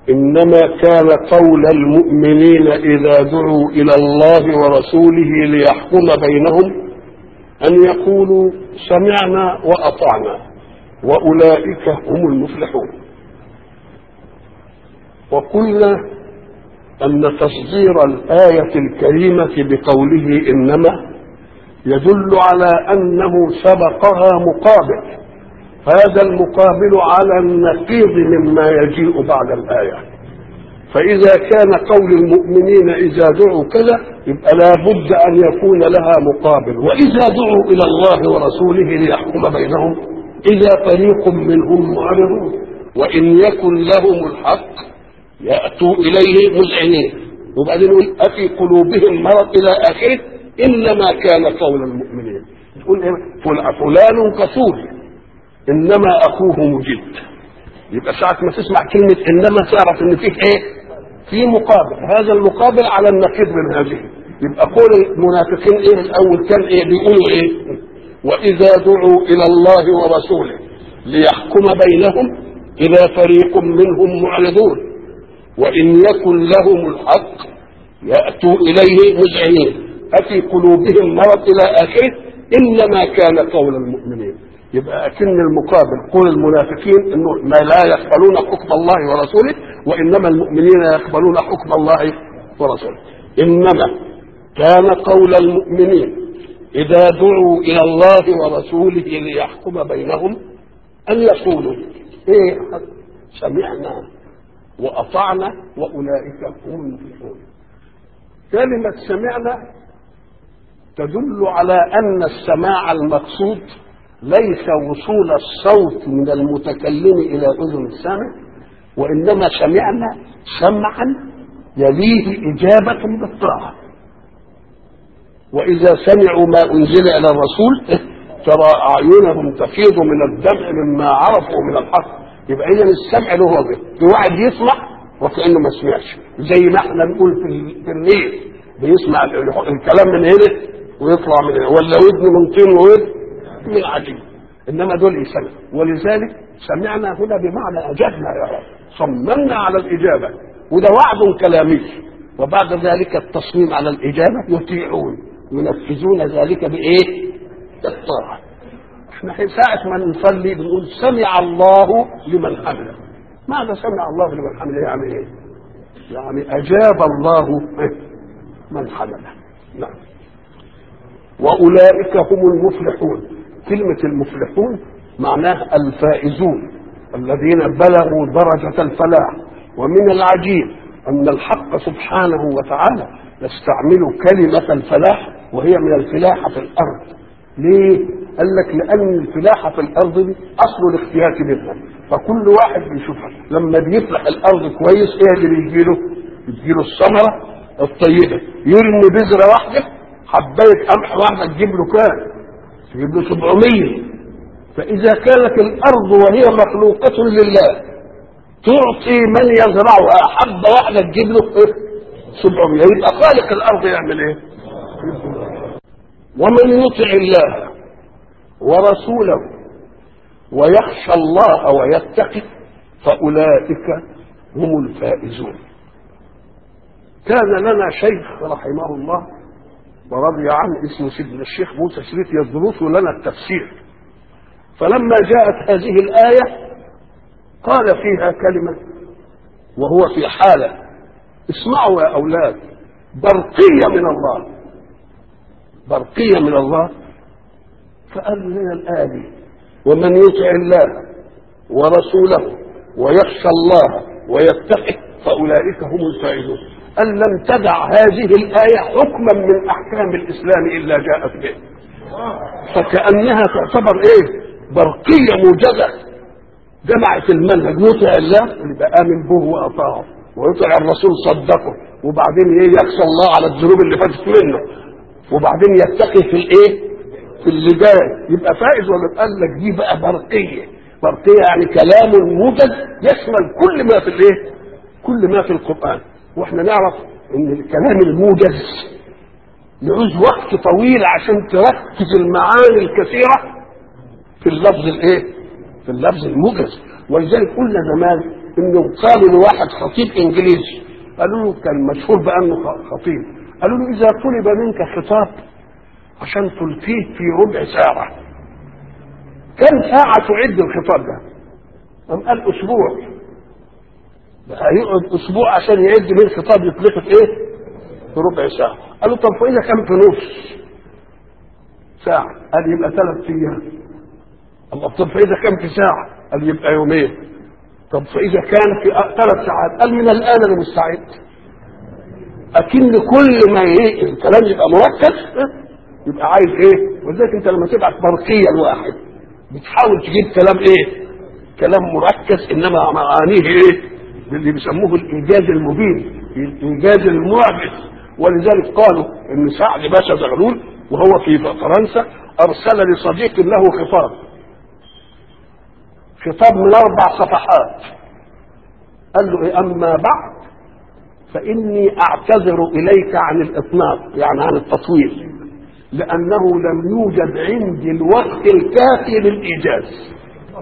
إنما كان قول المؤمنين إذا دعوا إلى الله ورسوله ليحكم بينهم أن يقولوا سمعنا وأطعنا وأولئك هم المفلحون وقلنا أن تصدير الآية الكريمة بقوله إنما يدل على أنه سبقها مقابل هذا المقابل على النقيض مما يجيء بعد الآية فإذا كان قول المؤمنين إذا دعوا كذا يبقى لا بد أن يكون لها مقابل وإذا دعوا إلى الله ورسوله ليحكم بينهم إذا فريق منهم معرضون وإن يكن لهم الحق يأتوا إليه مذعنين وبعدين يقول أفي قلوبهم مرض إلى آخره إنما كان قول المؤمنين تقول إيه؟ فلان كفور إنما أخوه مجد يبقى ساعة ما تسمع كلمة إنما تعرف إن فيه إيه؟ في مقابل هذا المقابل على النقيض من هذه يبقى قول المنافقين إيه الأول كان إيه بيقولوا إيه وإذا دعوا إلى الله ورسوله ليحكم بينهم إذا فريق منهم معرضون وإن يكن لهم الحق يأتوا إليه مذعنين أفي قلوبهم مرض إلى آخره إنما كان قول المؤمنين يبقى أكن المقابل قول المنافقين إنه ما لا يقبلون حكم الله ورسوله وإنما المؤمنين يقبلون حكم الله ورسوله إنما كان قول المؤمنين إذا دعوا إلى الله ورسوله ليحكم بينهم أن يقولوا إيه سمعنا وأطعنا وأولئك هم المفلحون كلمة سمعنا تدل على أن السماع المقصود ليس وصول الصوت من المتكلم إلى أذن السامع وإنما سمعنا سمعا يليه إجابة بالطاعة وإذا سمعوا ما أنزل إلى الرسول ترى أعينهم تفيض من الدمع مما عرفوا من الحق يبقى إذا السمع له وظيفة في واحد يسمع وكأنه ما سمعش زي ما احنا نقول في, في النيل بيسمع الكلام من هنا ويطلع من هنا ولا ودن من طين وودن من عجيب انما دول يسمع ولذلك سمعنا هنا بمعنى اجبنا يا رب صممنا على الاجابه وده وعد كلامي وبعد ذلك التصميم على الاجابه يطيعون ينفذون ذلك بايه؟ بالطاعه احنا ساعة ما نصلي بنقول سمع الله لمن حمده ماذا سمع الله لمن حمده يعني ايه؟ يعني اجاب الله من حمده نعم واولئك هم المفلحون كلمة المفلحون معناها الفائزون الذين بلغوا درجة الفلاح ومن العجيب أن الحق سبحانه وتعالى يستعمل كلمة الفلاح وهي من الفلاحة في الأرض ليه؟ قال لك لأن الفلاحة في الأرض دي أصل الاختيات منها فكل واحد بيشوفها لما بيفلح الأرض كويس إيه اللي بيجيله؟ بتجيله الثمرة الطيبة يرمي بذرة واحدة حباية قمح واحدة تجيب له كام؟ تجيب له 700 فإذا كانت الأرض وهي مخلوقة لله تعطي من يزرعها حبة واحدة تجيب له 700 يبقى خالق الأرض يعمل إيه؟ ومن يطع الله ورسوله ويخشى الله ويتقي فأولئك هم الفائزون كان لنا شيخ رحمه الله ورضي عنه اسمه سيدنا الشيخ موسى شريف يدرس لنا التفسير فلما جاءت هذه الآية قال فيها كلمة وهو في حالة اسمعوا يا أولاد برقية من الله برقية من الله فقال هنا الآية ومن يطع الله ورسوله ويخشى الله ويتقي فأولئك هم الفائزون أن لم تدع هذه الآية حكما من أحكام الإسلام إلا جاءت به فكأنها تعتبر إيه برقية موجزة جمعت المنهج يطع الله يبقى آمن به وأطاعه ويطع الرسول صدقه وبعدين إيه يخشى الله على الذنوب اللي فاتت منه وبعدين يتقي في الإيه في اللي جاي يبقى فائز ولا قال لك دي بقى برقية برقية يعني كلام موجز يشمل كل ما في الإيه كل ما في القرآن واحنا نعرف ان الكلام الموجز يعوز وقت طويل عشان تركز المعاني الكثيره في اللفظ الايه؟ في اللفظ الموجز ولذلك قلنا زمان انه قالوا لواحد خطيب انجليزي قالوا له كان مشهور بانه خطيب قالوا له اذا طلب منك خطاب عشان تلقيه في ربع ساعه كم ساعه تعد الخطاب ده؟ قام قال اسبوع هيقعد اسبوع عشان يعد من الخطاب يطلقه في ايه؟ في ربع ساعه قالوا طب فاذا كان في نص ساعه قال يبقى ثلاث ايام الله طب فاذا كان في ساعه قال يبقى يومين طب فاذا كان في ثلاث ساعات قال من الان انا مستعد اكن كل ما ايه الكلام يبقى مركز يبقى عايز ايه ولذلك انت لما تبعت برقيه لواحد بتحاول تجيب كلام ايه كلام مركز انما معانيه ايه اللي بيسموه الايجاز المبين الايجاز المعجز ولذلك قالوا ان سعد باشا زغلول وهو في فرنسا ارسل لصديق له خطاب خطاب من اربع صفحات قال له إيه اما بعد فاني اعتذر اليك عن الاطناب يعني عن التطويل لانه لم يوجد عندي الوقت الكافي للايجاز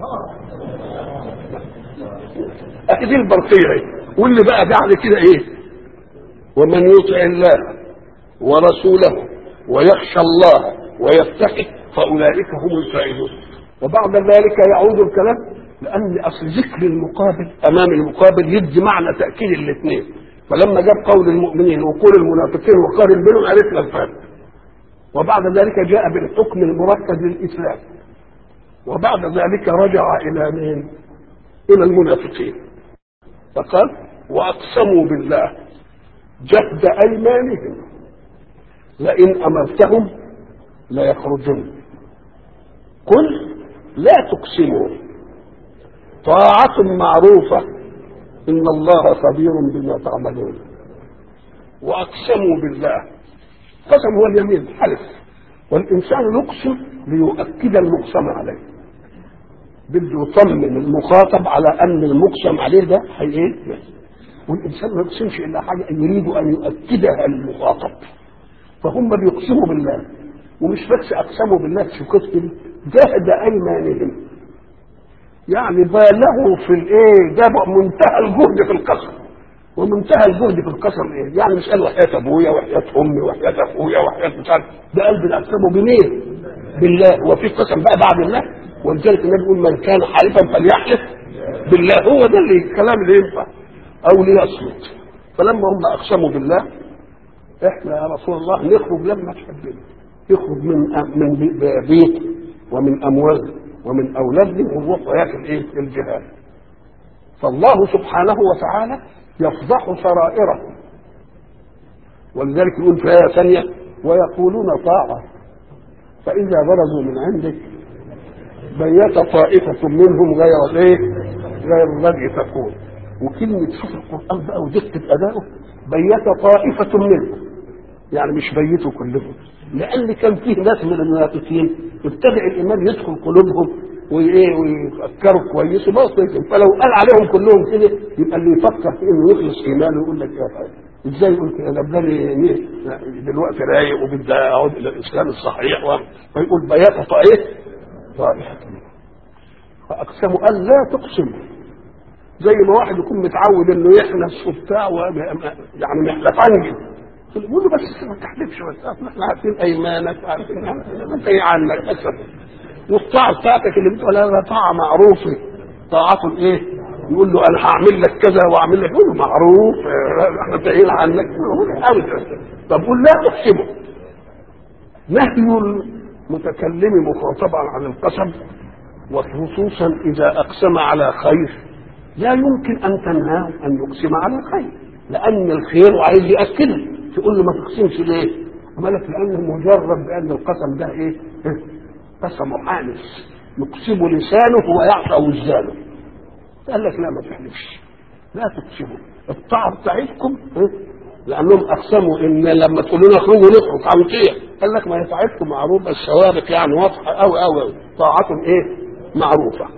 دي البرقيه واللي بقى بعد كده ايه ومن يطع الله ورسوله ويخشى الله ويتقي فاولئك هم الفائزون وبعد ذلك يعود الكلام لان اصل ذكر المقابل امام المقابل يدي معنى تاكيد الاثنين فلما جاب قول المؤمنين وقول المنافقين وقارن بينهم عرفنا الفرق وبعد ذلك جاء بالحكم المركز للاسلام وبعد ذلك رجع الى مين؟ الى المنافقين فقال واقسموا بالله جهد ايمانهم لئن امرتهم ليخرجن قل لا تقسموا طاعة معروفة إن الله خبير بما تعملون وأقسموا بالله قسم هو اليمين حلف والإنسان يقسم ليؤكد المقسم عليه بده يطمن المخاطب على أن المقسم عليه ده هي إيه؟ والإنسان ما يقسمش إلا حاجة يريد أن يؤكدها للمخاطب فهم بيقسموا بالله ومش بس أقسموا بالله في قسم جهد أيمانهم يعني بالغوا في الايه جابوا منتهى الجهد في القسم ومنتهى الجهد في القسم ايه يعني مش قال وحياة ابويا وحياة امي وحياة اخويا وحياة مش عارف ده قلب الاقسام بمين؟ بالله وفي قسم بقى بعد الله ولذلك النبي يقول من كان حالفا فليحلف بالله هو ده اللي الكلام اللي ينفع او ليصمت فلما هم اقسموا بالله احنا يا رسول الله نخرج لما تحبنا يخرج من من بيت ومن اموال ومن اولادهم ونروح وياكل ايه الجهاد فالله سبحانه وتعالى يفضح سرائره ولذلك يقول في آية ثانية ويقولون طاعة فإذا برزوا من عندك بيت طائفة منهم غير الايه؟ غير الذي تقول وكلمة شوف القرآن بقى ودقة أدائه بيت طائفة منهم يعني مش بيتوا كلهم لان كان فيه ناس من المنافقين ابتدع الايمان يدخل قلوبهم وايه ويفكروا كويس وما كويسين فلو قال عليهم كلهم كده يبقى اللي يفكر في انه يخلص ايمانه يقول لك يا ازاي يقول كده ده بدل دلوقتي رايق وبدي اعود الى الاسلام الصحيح فيقول بيات طائفه طائفه فاقسموا قال لا تقسموا زي ما واحد يكون متعود انه يحنس وبتاع يعني محلفنجي يقول له بس ما تحلفش بس احنا عارفين ايمانك عارفين انت ايه عنك بس والطاعه بتاعتك اللي بتقول لها طاعه معروفه طاعته ايه؟ يقول له انا هعمل لك كذا واعمل لك يقول له معروف احنا بعيد عنك ابدا طب قول لا تحسبه نهي المتكلم مخاطبا عن القسم وخصوصا اذا اقسم على خير لا يمكن ان تنهاه ان يقسم على خير لان الخير وعايز ياكله تقول له ما تقسمش ليه؟ مالك لانه مجرد بان القسم ده ايه؟ قسم حانس يقسم لسانه ويعصى وجدانه قال لك لا ما تحلفش لا تقسموا الطاعه بتاعتكم إيه؟ لانهم اقسموا ان لما تقولوا لنا اخرجوا نخرج عن كده قال لك ما هي طاعتكم معروفه السوابق يعني واضحه قوي قوي طاعتهم ايه؟ معروفه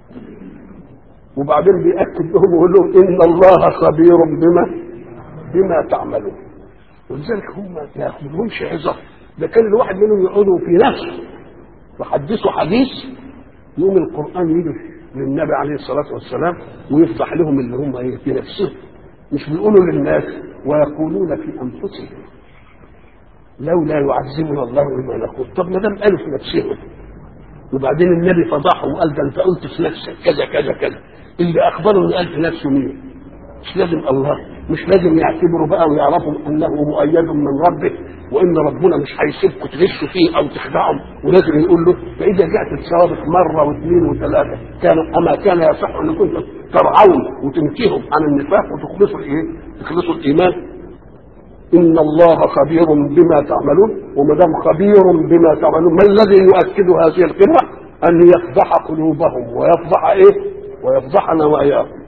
وبعدين بيأكد لهم ويقول لهم ان الله خبير بما بما تعملون ولذلك هم ما ياخذهمش عظه ده كان الواحد منهم يقعدوا في نفسه يحدثوا حديث يقوم القران يجي للنبي عليه الصلاه والسلام ويفضح لهم اللي هم ايه في نفسهم مش بيقولوا للناس ويقولون في انفسهم لولا يعذبنا الله بما نقول طب ما دام قالوا في نفسهم وبعدين النبي فضحهم وقال ده انت قلت في نفسك كذا كذا كذا اللي اخبره ان قال في نفسه مين مش لازم الله مش لازم يعتبروا بقى ويعرفوا انه مؤيد من ربه وان ربنا مش هيسيبكم تغشوا فيه او تخدعهم ولازم يقول له فاذا جاءت الصوابق مره واثنين وثلاثه كان اما كان يصح ان كنتم ترعون وتنتهوا عن النفاق وتخلصوا الايه؟ تخلصوا الايمان ان الله خبير بما تعملون وما دام خبير بما تعملون ما الذي يؤكد هذه القراءه؟ ان يفضح قلوبهم ويفضح ايه؟ ويفضحنا واياهم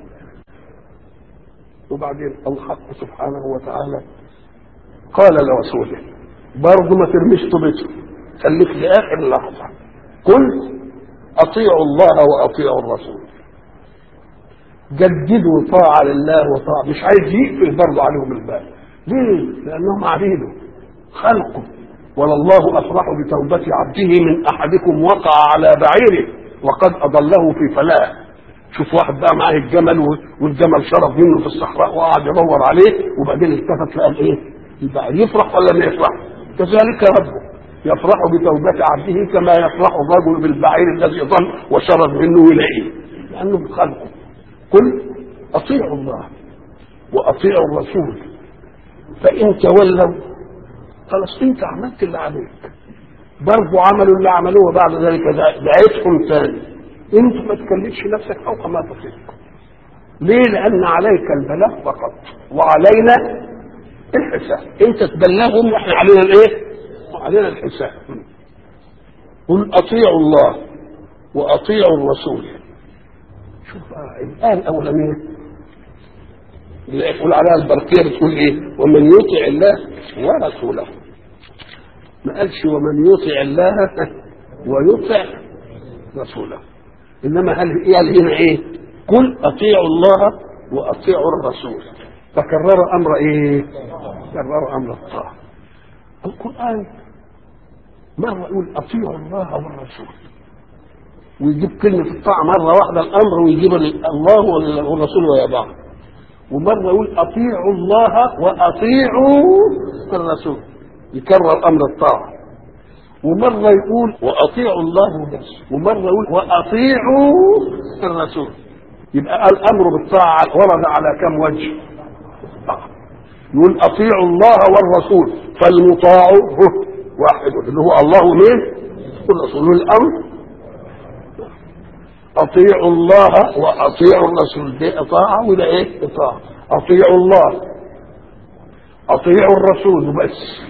وبعدين الحق سبحانه وتعالى قال لرسوله برضه ما ترميش طوبته خليك لاخر لحظه قل اطيعوا الله واطيعوا الرسول جددوا طاعه لله وطاعه مش عايز يقفل برضه عليهم الباب ليه؟ لانهم عبيده خلقه ولله افرح بتوبه عبده من احدكم وقع على بعيره وقد اضله في فلاه شوف واحد بقى معاه الجمل والجمل شرب منه في الصحراء وقعد يدور عليه وبعدين التفت لقى ايه؟ البعير يفرح ولا ما يفرح؟ كذلك ربه يفرح بتوبة عبده كما يفرح الرجل بالبعير الذي ضل وشرب منه يلاقيه لأنه خلقه قل أطيعوا الله وأطيعوا الرسول فإن تولوا خلاص أنت عملت اللي عليك برضو عملوا اللي عملوه بعد ذلك دعيتهم ثاني انت ما تكلفش نفسك فوق ما تطيق ليه لان عليك البلاغ فقط وعلينا الحساب انت تبلغهم واحنا علينا الايه وعلينا الحساب قل اطيعوا الله واطيعوا الرسول شوف الان الاولانيه اللي يقول عليها البرقيه بتقول ايه ومن يطع الله ورسوله ما قالش ومن يطع الله ويطع رسوله انما هل قال هنا ايه قل اطيعوا الله واطيعوا الرسول فكرر امر ايه كرر امر الطاعه القران مره يقول اطيعوا الله والرسول ويجيب كلمة الطاعة مرة واحدة الأمر ويجيب الله والرسول ويا بعض ومرة يقول أطيعوا الله وأطيعوا الرسول يكرر أمر الطاعة ومرة يقول وأطيعوا الله بس ومرة يقول وأطيعوا الرسول يبقى الأمر بالطاعة ورد على كم وجه يقول أطيعوا الله والرسول فالمطاع هو واحد اللي هو الله مين والرسول الأمر أطيعوا الله وأطيعوا الرسول دي إطاعة ولا إيه إطاعة أطيعوا الله أطيعوا الرسول بس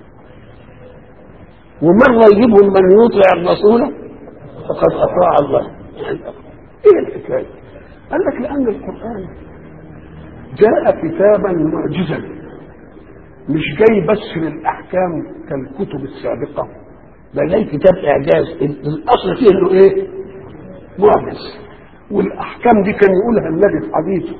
ومرة يجيبهم من يطيع الرسول فقد أطاع الله إيه الحكاية؟ قال لك لأن القرآن جاء كتابا معجزا مش جاي بس للأحكام كالكتب السابقة ده جاي كتاب إعجاز الأصل فيه إنه إيه؟ معجز والأحكام دي كان يقولها النبي في حديثه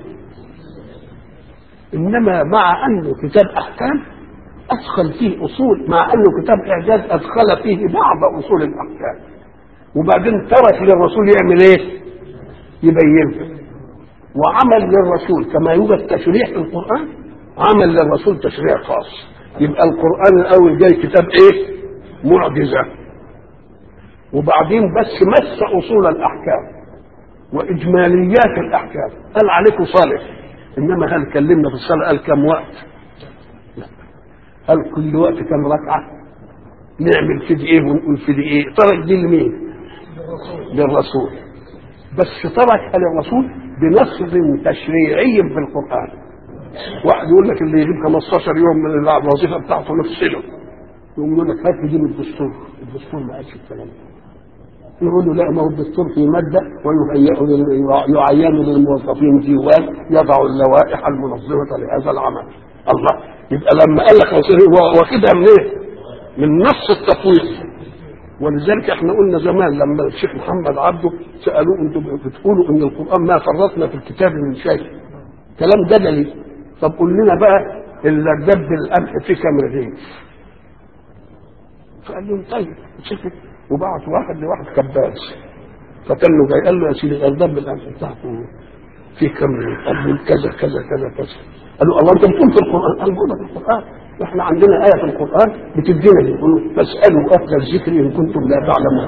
إنما مع أنه كتاب أحكام أدخل فيه أصول مع أنه كتاب إعجاز أدخل فيه بعض أصول الأحكام وبعدين ترك للرسول يعمل إيه؟ يبينها وعمل للرسول كما يوجد تشريع في القرآن عمل للرسول تشريع خاص يبقى القرآن الأول جاي كتاب إيه؟ معجزة وبعدين بس مس أصول الأحكام وإجماليات الأحكام قال عليكم صالح إنما هل كلمنا في الصلاة قال كم وقت؟ لا هل كل وقت كم ركعة؟ نعمل في دي إيه ونقول في دي إيه؟ ترك دي لمين؟ للرسول بس تركها للرسول بنص تشريعي في القرآن واحد يقول لك اللي يجيب 15 يوم من الوظيفة بتاعته نفصله يقوم يقول لك هات لي من الدستور الدستور ما قالش الكلام ده يقول له لا ما هو الدستور في ماده ويهيئ يعين للموظفين ديوان يضع اللوائح المنظمه لهذا العمل الله يبقى لما قال لك واخدها من ايه؟ من نص التفويض ولذلك احنا قلنا زمان لما الشيخ محمد عبده سالوه انتم بتقولوا ان القران ما فرطنا في الكتاب من شيء كلام جدلي طب قول لنا بقى الا دب القمح في كام رغيف فقال لهم طيب شوفوا وبعت واحد لواحد كباس فكان له جاي قال له يا سيدي الارض بالامس بتاعته في كم قال له كذا كذا كذا كذا قال له الله انت بتقول في القران قال له في القران احنا عندنا آية في القرآن بتدينا دي يقول فاسألوا أهل الذكر إن كنتم لا تعلمون.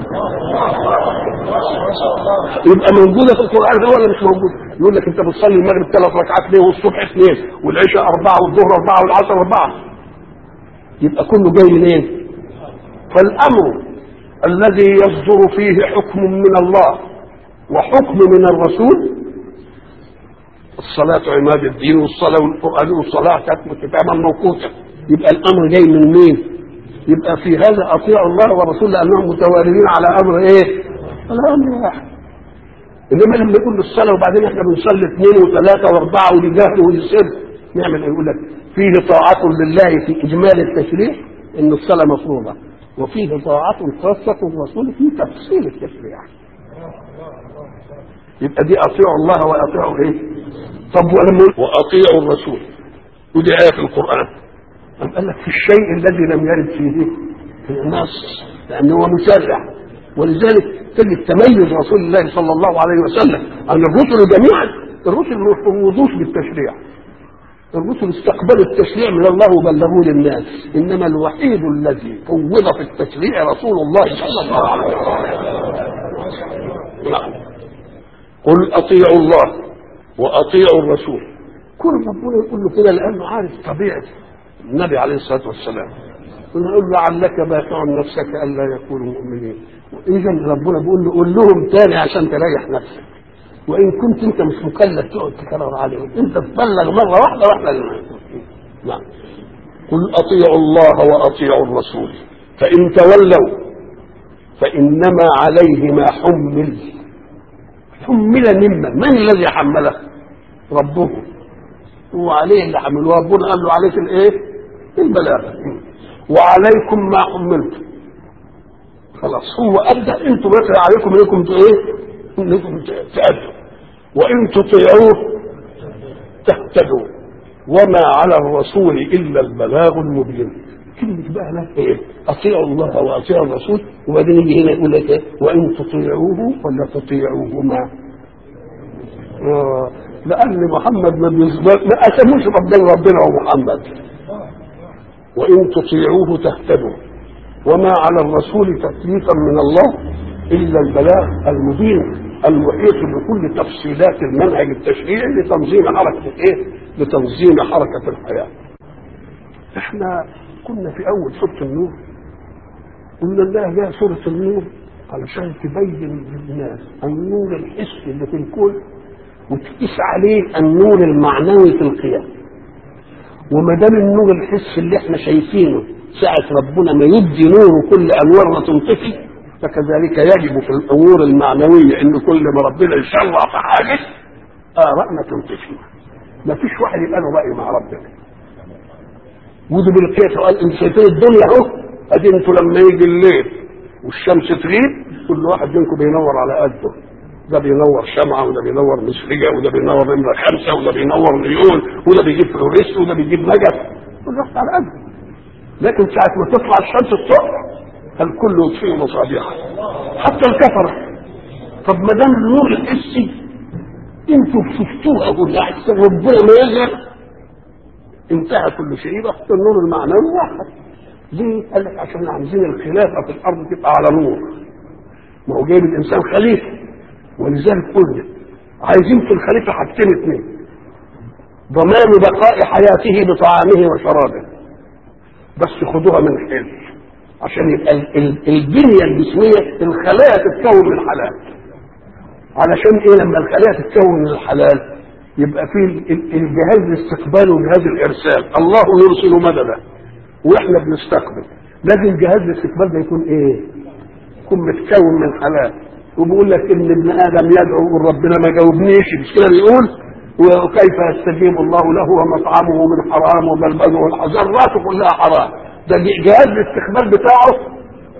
يبقى موجودة في القرآن ده ولا مش موجودة؟ يقول لك أنت بتصلي المغرب ثلاث ركعات ليه والصبح اثنين والعشاء أربعة والظهر أربعة والعصر أربعة. يبقى كله جاي منين؟ فالأمر الذي يصدر فيه حكم من الله وحكم من الرسول الصلاة عماد الدين والصلاة والقرآن والصلاة كتب كتابا موقوتا يبقى الأمر جاي من مين؟ يبقى في هذا أطيعوا الله ورسوله لأنهم متواردين على أمر إيه؟ على أمر واحد إنما لما يقول الصلاة وبعدين إحنا بنصلي اثنين وثلاثة وأربعة ولجهل ولسر نعمل إيه؟ يقول لك فيه طاعة لله في إجمال التشريع إن الصلاة مفروضة وفيه طاعة خاصة الرسول في تفصيل التشريع يبقى دي اطيعوا الله واطيعوا ايه؟ طب ولما واطيعوا الرسول ودي ايه في القران أم قال لك في الشيء الذي لم يرد فيه النص لانه هو مسرع ولذلك تجد تميز رسول الله صلى الله عليه وسلم عن الرسل جميعا الرسل ما يفوضوش بالتشريع الرسل استقبلوا التشريع من الله وبلغوه للناس انما الوحيد الذي فوض في التشريع رسول الله صلى الله عليه وسلم نعم قل اطيعوا الله واطيعوا الرسول كل ربنا يقول له كده لانه عارف طبيعه النبي عليه الصلاه والسلام نقول له لعلك باخع نفسك الا يكونوا مؤمنين اذا ربنا بيقول له قول لهم تاني عشان تريح نفسك وان كنت انت مش مكلف تقعد تكرر عليهم انت تبلغ مره واحده واحده نعم قل اطيعوا الله واطيعوا الرسول فان تولوا فانما عليه ما حمل حمل ممن من الذي حمله ربه هو عليه اللي حمله ربنا قال له عليك الايه البلاغ وعليكم ما حملتم خلاص هو ادى انتم بس عليكم انكم ايه انكم تأدوا وان تطيعوه تهتدوا وما على الرسول الا البلاغ المبين كلمة بقى لك ايه؟ اطيعوا الله واطيعوا الرسول وبعدين يجي هنا يقول لك ايه؟ وان تطيعوه ولا تطيعوهما؟ آه لان محمد ما بيصبر ما قسموش ربنا ربنا ومحمد وان تطيعوه تهتدوا وما على الرسول تكليفا من الله الا البلاغ المبين المحيط بكل تفصيلات المنهج التشريعي لتنظيم حركه ايه؟ لتنظيم حركه الحياه. احنا كنا في اول سوره النور قلنا الله جاء سوره النور علشان تبين للناس النور الحسي اللي في الكون وتقيس عليه النور المعنوي في القيام وما دام النور الحسي اللي احنا شايفينه ساعة ربنا ما يدي نوره كل انوارنا تنطفي فكذلك يجب في الامور المعنويه ان كل ما ربنا يشرع في حاجه ارائنا تنطفي ما فيش واحد يبقى له راي مع ربنا وده بالقياس قال انتوا شايفين الدنيا اهو ادي انتوا لما يجي الليل والشمس تغيب كل واحد منكم بينور على قده ده بينور شمعة وده بينور مصرية وده بينور نمرة خمسة وده بينور نيون وده بيجيب فلوريست وده بيجيب نجف كل واحد على قده لكن ساعة ما تطلع الشمس الصبح الكل يطفئ مصابيحه حتى الكفرة طب ما دام النور الحسي انتوا شفتوه اقول احسن ربنا ما يظهر انتهى كل شيء يبقى النور المعنوي واحد ليه؟ قال لك عشان عايزين الخلافه في الارض تبقى على نور ما هو جايب الانسان خليفه ولذلك قلنا عايزين في الخليفه حاجتين اثنين ضمان بقاء حياته بطعامه وشرابه بس خدوها من حل عشان يبقى البنيه الجسميه الخلايا تتكون من حلال علشان ايه لما الخلايا تتكون من الحلال يبقى في الجهاز الاستقبال وجهاز الارسال الله يرسل مددا واحنا بنستقبل لازم جهاز الاستقبال ده يكون ايه يكون متكون من حلال وبيقول لك ان ابن ادم يدعو يقول ربنا ما جاوبنيش مش كده بيقول وكيف يستجيب الله له ومطعمه من حرام وملبسه والحجرات كلها حرام ده جهاز الاستقبال بتاعه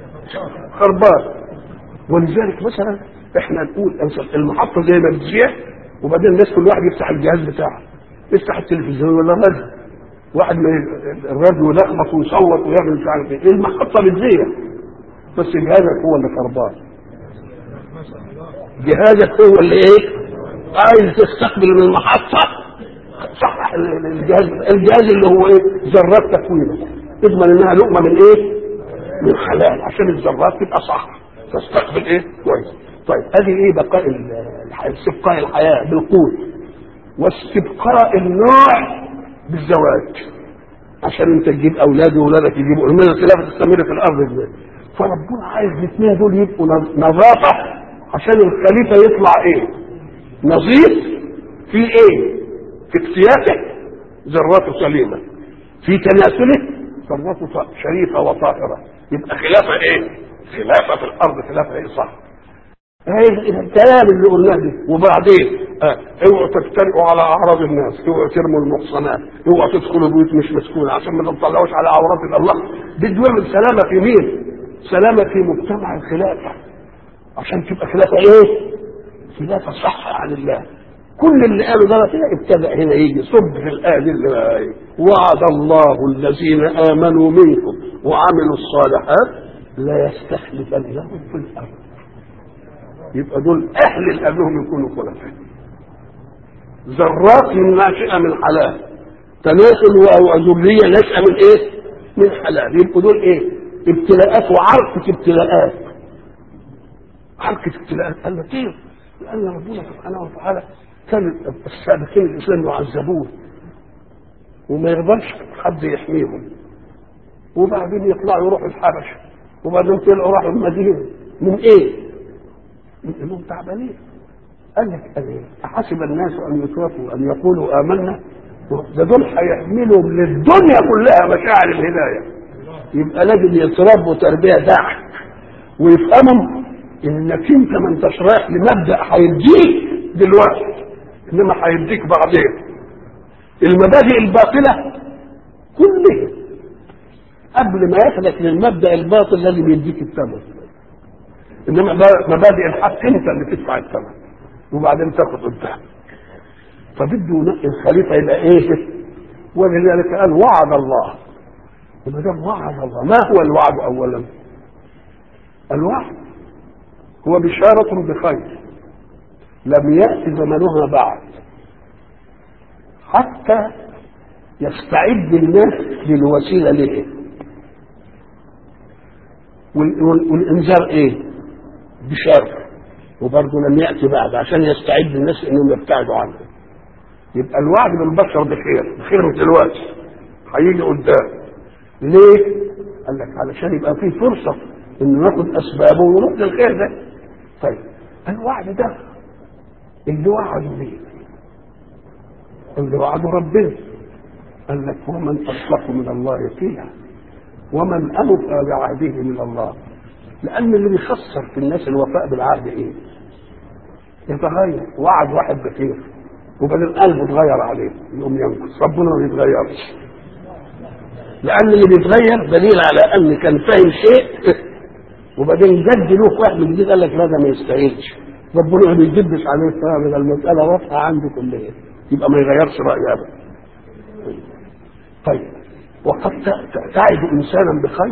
خربان ولذلك مثلا احنا نقول المحطه زي ما بتذيع وبعدين الناس كل واحد يفتح الجهاز بتاعه يفتح التلفزيون ولا الراديو واحد من الراديو يلخبط ويصوت ويعمل مش عارف ايه المحطه بتذيع بس جهازك هو اللي خربان جهازك هو اللي ايه عايز تستقبل من المحطة صحح الجهاز الجهاز اللي هو ايه ذرات تكوينه اضمن انها لقمة من ايه من حلال عشان الذرات تبقى صح تستقبل ايه كويس طيب ادي ايه بقاء استبقاء الحياة بالقوت واستبقاء النوع بالزواج عشان انت تجيب اولاد واولادك يجيبوا من الخلافه تستمر في الارض ازاي فربنا عايز الاثنين دول يبقوا نظافه عشان الخليفه يطلع ايه نظيف في ايه في اكتيافه ذراته سليمه في تناسله ذراته شريفه وطاهره يبقى خلافه ايه خلافه في الارض خلافه ايه صح هاي الكلام اللي قلناه ده وبعدين اه اوعوا تفترقوا على اعراض الناس اوعوا ترموا المحصنات اوعوا تدخلوا بيوت مش مسكونه عشان ما تطلعوش على عورات الله بده يعمل سلامه في مين؟ سلامه في مجتمع الخلافه عشان تبقى خلافه ايه؟ خلافه صح عن الله كل اللي قالوا ده كده ابتدأ هنا يجي صب في الآية دي اللي بقى إيه؟ وعد الله الذين آمنوا منكم وعملوا الصالحات لا يستخلفنهم في الأرض يبقى دول اهل اللي قبلهم يكونوا خلفاء ذرات من ناشئه من حلال تناسل وذريه ناشئه من ايه؟ من حلال يبقوا دول ايه؟ ابتلاءات وعركه ابتلاءات عركه ابتلاءات قال لك كيف؟ لان ربنا سبحانه وتعالى كان السابقين الاسلام يعذبون وما يقدرش حد يحميهم وبعدين يطلعوا يروحوا الحبشه وبعدين طلعوا راحوا المدينه من ايه؟ انهم تعبانين قال لك قال ايه احسب الناس ان يتركوا ان يقولوا امنا ده دول هيحملوا للدنيا كلها مشاعر الهدايه يبقى لازم يتربوا تربيه داعم ويفهموا انك انت ما انتش رايح لمبدا هيديك دلوقتي انما هيديك بعدين المبادئ الباطله كلها قبل ما ياخدك للمبدا الباطل لازم يديك الثمن انما مبادئ الحق انت اللي تدفع الثمن وبعدين تاخد قدام فبده الخليفه يبقى ايه ولذلك قال وعد الله وما دام وعد الله ما هو الوعد اولا الوعد هو بشارة بخير لم يأتي زمنها بعد حتى يستعد الناس للوسيلة له والإنذار إيه؟ بشر وبرضه لم يأتي بعد عشان يستعد الناس إنهم يبتعدوا عنه يبقى الوعد بالبشر بخير بخير دلوقتي هيجي قدام ليه؟ قال لك علشان يبقى فيه فرصة إنه ناخد أسبابه ونروح للخير ده طيب الوعد ده اللي وعدوا بيه اللي وعدوا ربنا قال لك ومن أصدق من الله فيها ومن أوفى بعهده من الله لأن اللي بيخسر في الناس الوفاء بالعهد إيه؟ يتغير وعد واحد بخير وبعدين قلبه اتغير عليه يقوم ينقص ربنا ما بيتغيرش لأن اللي بيتغير دليل على أن كان فاهم شيء وبعدين جد له في واحد جديد قال لك لا ده ما يستاهلش ربنا ما بيجدش عليه فاهم المسألة واضحة عنده كلها يبقى ما يغيرش رأيه أبدا طيب وقد تعد انسانا بخير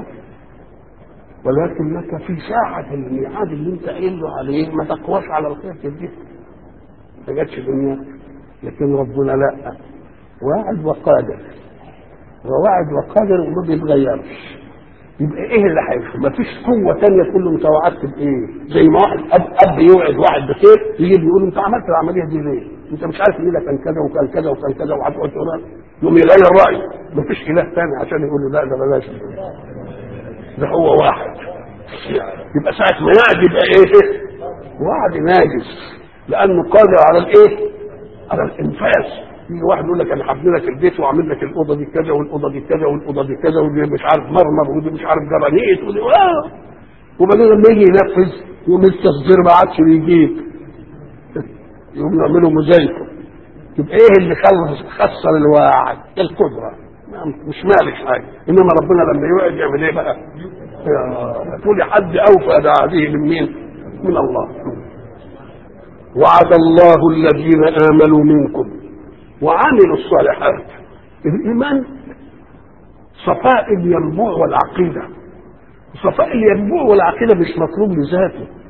ولكنك في ساعة الميعاد اللي انت قايل له عليه ما تقواش على الخير تديه ما جاتش دنياك لكن ربنا لا واعد وقادر وواعد وقادر وما بيتغيرش يبقى ايه اللي هيحصل؟ ما فيش قوه ثانيه كل متوعدت بايه؟ زي ما واحد اب اب يوعد واحد بخير يجي يقول انت عملت العمليه دي ليه؟ انت مش عارف ان ده كان كذا وكان كذا وكان كذا وهتقعد تقول يقوم يغير رايه ما فيش اله ثاني عشان يقول له لا ده بلاش ده هو واحد يبقى ساعه ما يعد يبقى ايه؟ وعد ناجس لانه قادر على الايه؟ على الانفاس يجي واحد يقول لك انا هبني لك البيت واعمل لك الاوضه دي كذا والاوضه دي كذا والاوضه دي كذا ودي مش عارف مرمر ودي مش عارف جرانيت ودي آه. وبعدين لما يجي ينفذ يقوم التصدير ما عادش بيجيب يقوم يعملوا مزايكه يبقى ايه اللي خلص خسر الواعد القدره مش مالك حاجه انما ربنا لما يوعد يعمل ايه بقى؟ تقول حد اوفى بعهده من مين؟ من الله وعد الله الذين امنوا منكم وعملوا الصالحات الايمان صفاء الينبوع والعقيده صفاء الينبوع والعقيده مش مطلوب لذاته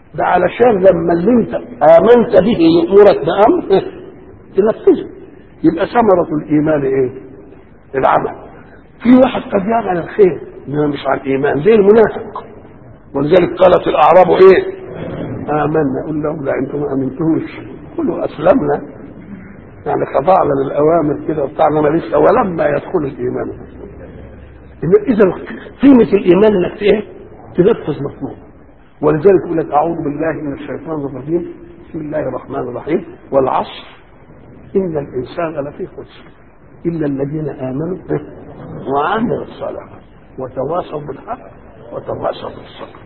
ده علشان لما اللي انت امنت به يامرك بامر تنفذه يبقى ثمرة الإيمان إيه؟ العمل. في واحد قد يعمل الخير إنما مش على الإيمان زي المنافق. ولذلك قالت الأعراب إيه؟ آمنا قل لهم لا أنتم ما آمنتوش قولوا أسلمنا يعني خضعنا للأوامر كده وبتاعنا ماليش ولما يدخل الإيمان إذا قيمة الإيمان إنك إيه؟ تنفذ مطلوب ولذلك يقول لك أعوذ بالله من الشيطان الرجيم بسم الله الرحمن الرحيم والعصر إن الإنسان لفي خسر إلا الذين آمنوا وعملوا الصالحات وتواصوا بالحق وتواصوا بالصبر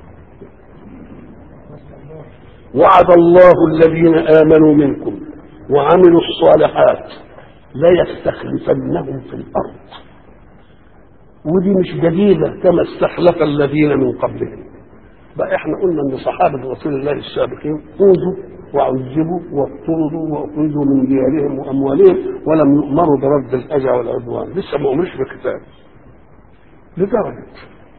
وعد الله الذين آمنوا منكم وعملوا الصالحات ليستخلفنهم في الأرض ودي مش جديدة كما استخلف الذين من قبلهم بقى احنا قلنا ان صحابة رسول الله السابقين اوذوا وعذبوا واضطردوا واخرجوا من ديارهم واموالهم ولم يؤمروا برد الاذى والعدوان لسه ما امرش بكتاب لدرجه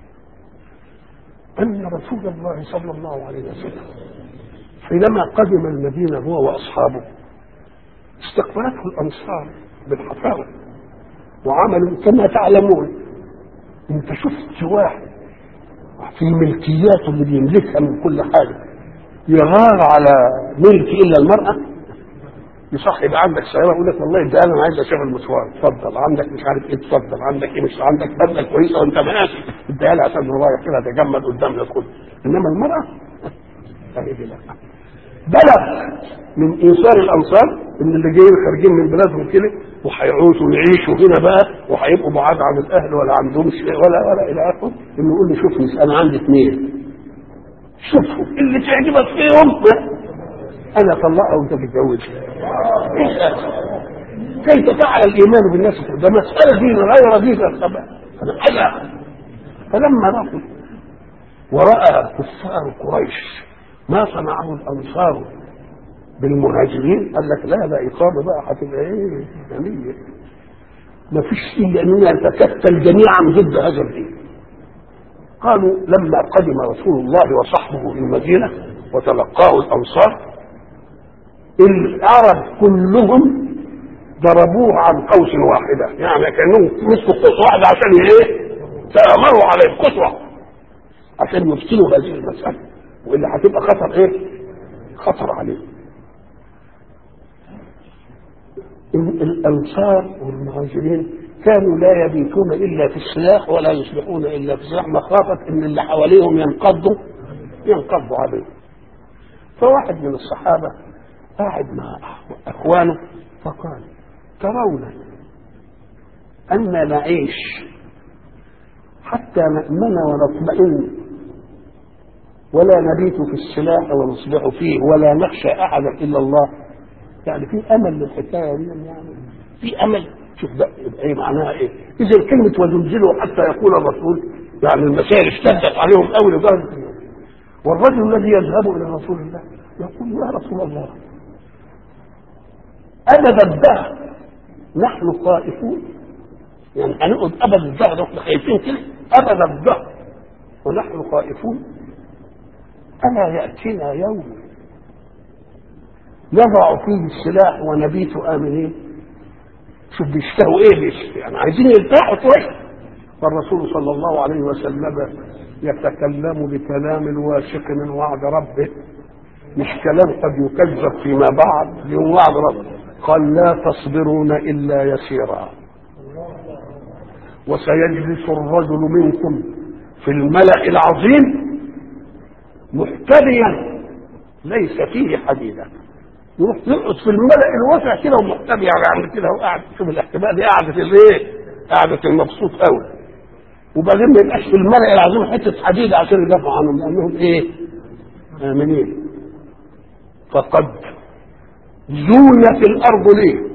ان رسول الله صلى الله عليه وسلم حينما قدم المدينه هو واصحابه استقبلته الانصار بالحفاوه وعملوا كما تعلمون انت شفت واحد في ملكياته اللي بيملكها من كل حاجه يغار على ملك الا المراه يصح يبقى عندك سياره يقول لك والله ده انا عايز اشوف المشوار اتفضل عندك مش عارف ايه اتفضل عندك ايه مش عندك بدله كويسه وانت ماشي اديها لها عشان رايح كده تجمد قدام يدخل انما المراه فهي لا بلغ من ايثار الانصار ان اللي جايين خارجين من بلادهم كده وهيعوشوا ويعيشوا هنا بقى وهيبقوا بعاد عن الاهل ولا عندهمش ولا ولا الى اخره انه يقول لي شوفني انا عندي اثنين شوفوا اللي تعجبك فيهم انا طلقها وانت تتجوزها كيف فعل الايمان بالناس ده مساله دين غير دين انا فلما رأوا وراى كفار قريش ما صنعه الانصار بالمهاجرين قال لك لا لا اقامه بقى هتبقى ايه جميله ما فيش الا ان يتكتل جميعا ضد هذا الدين قالوا لما قدم رسول الله وصحبه المدينه وتلقاه الانصار العرب كلهم ضربوه عن قوس واحده يعني كانهم مسكوا قوس واحده عشان ايه تامروا عليه قسوه عشان يبطلوا هذه المساله والا هتبقى خطر ايه خطر عليه الانصار والمهاجرين كانوا لا يبيتون الا في السلاح ولا يصبحون الا في السلاح مخافه ان اللي حواليهم ينقضوا ينقضوا عليهم فواحد من الصحابه قاعد مع اخوانه فقال ترون ان نعيش حتى نامن ونطمئن ولا نبيت في السلاح ونصبح فيه ولا نخشى احدا الا الله يعني في امل للحكايه دي يعني في امل شوف بقى يبقى ايه معناها ايه؟ اذا كلمه وزلزلوا حتى يقول الرسول يعني المسائل اشتدت عليهم قوي لدرجه والرجل الذي يذهب الى رسول الله يقول يا رسول الله ابد الدهر نحن خائفون يعني هنقعد ابد الدهر واحنا خايفين كده ابد الدهر ونحن خائفون الا ياتينا يوم نضع فيه السلاح ونبيت امنين شوف بيشتهوا ايه بيشتهوا يعني عايزين يرتاحوا شويه فالرسول صلى الله عليه وسلم يتكلم بكلام واثق من وعد ربه مش كلام قد يكذب فيما بعد يوم وعد ربه قال لا تصبرون الا يسيرا وسيجلس الرجل منكم في الملا العظيم محتبيا ليس فيه حديدا يروح يقعد في الملأ الواسع كده ومحتبي يعني كده وقاعد شوف الاحتماء دي قعدة الايه؟ قعدة المبسوط قوي وبعدين ما يبقاش في الملأ العظيم حتة حديد عشان يدافعوا عنهم لأنهم ايه؟ آمنين فقد زونت الأرض ليه؟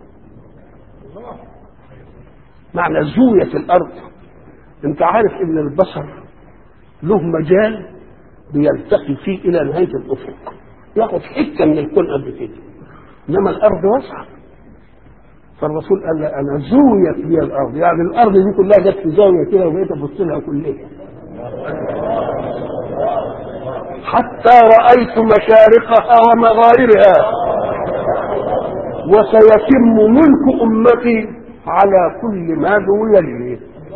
معنى زوية الأرض أنت عارف إن البصر له مجال بيلتقي فيه إلى نهاية الأفق ياخد حته من الكون قبل كده انما الارض واسعه فالرسول قال لا انا زويت لي الارض يعني الارض دي كلها جت في زاويه كده وبقيت ابص لها كلها حتى رأيت مشارقها ومغاربها وسيتم ملك أمتي على كل ما ذوي لي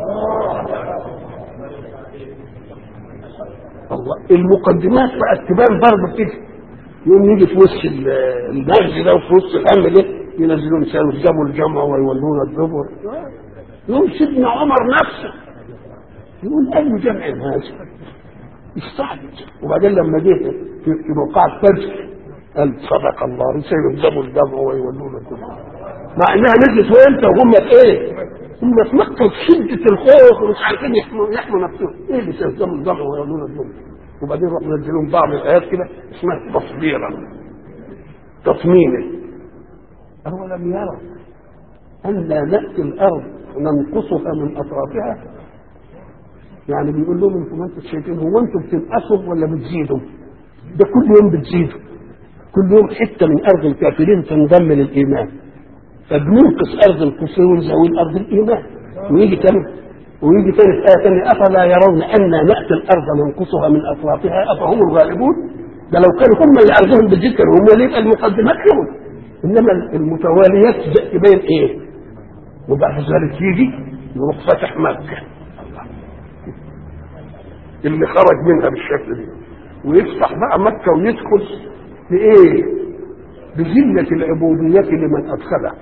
الله المقدمات بقت تبان برضه كده يوم يجي في وسط المجد ده وفي وسط الهم ده ينزلون يسلموا الجمع ويولون الدبر يقول سيدنا عمر نفسه يقول اي جمع هذا استعجب وبعدين لما جه في موقع الفجر قال صدق الله سيهزموا الجمع ويولون الدبر مع انها نزلت وامتى وهم في ايه؟ هم في مكه في شده الخوف ومش عارفين يحموا يحموا نفسهم ايه اللي سيهزموا الجمع ويولون الدبر وبعدين راح منزلون بعض الايات كده اسمها تصبيرا تصميما أولم يروا ألا نأتي الأرض ننقصها من أطرافها يعني بيقول لهم انتم انتم شايفين هو انتم بتنقصوا ولا بتزيدوا؟ ده كل يوم بتزيدوا كل يوم حته من ارض الكافرين تنضم للايمان فبننقص ارض الكفر ونزود ارض الايمان ويجي تاني ويجي تاني في ايه ثانيه افلا يرون انا ناتي الارض ننقصها من اطرافها افهم الغالبون ده لو كانوا هم اللي ارضهم بالذكر هم اللي يبقى المقدمات لهم انما المتواليات تبين ايه وبعد ذلك يجي يروح فتح مكه اللي خرج منها بالشكل ده ويفتح بقى مكه ويدخل بايه بذلة العبودية لمن أدخلها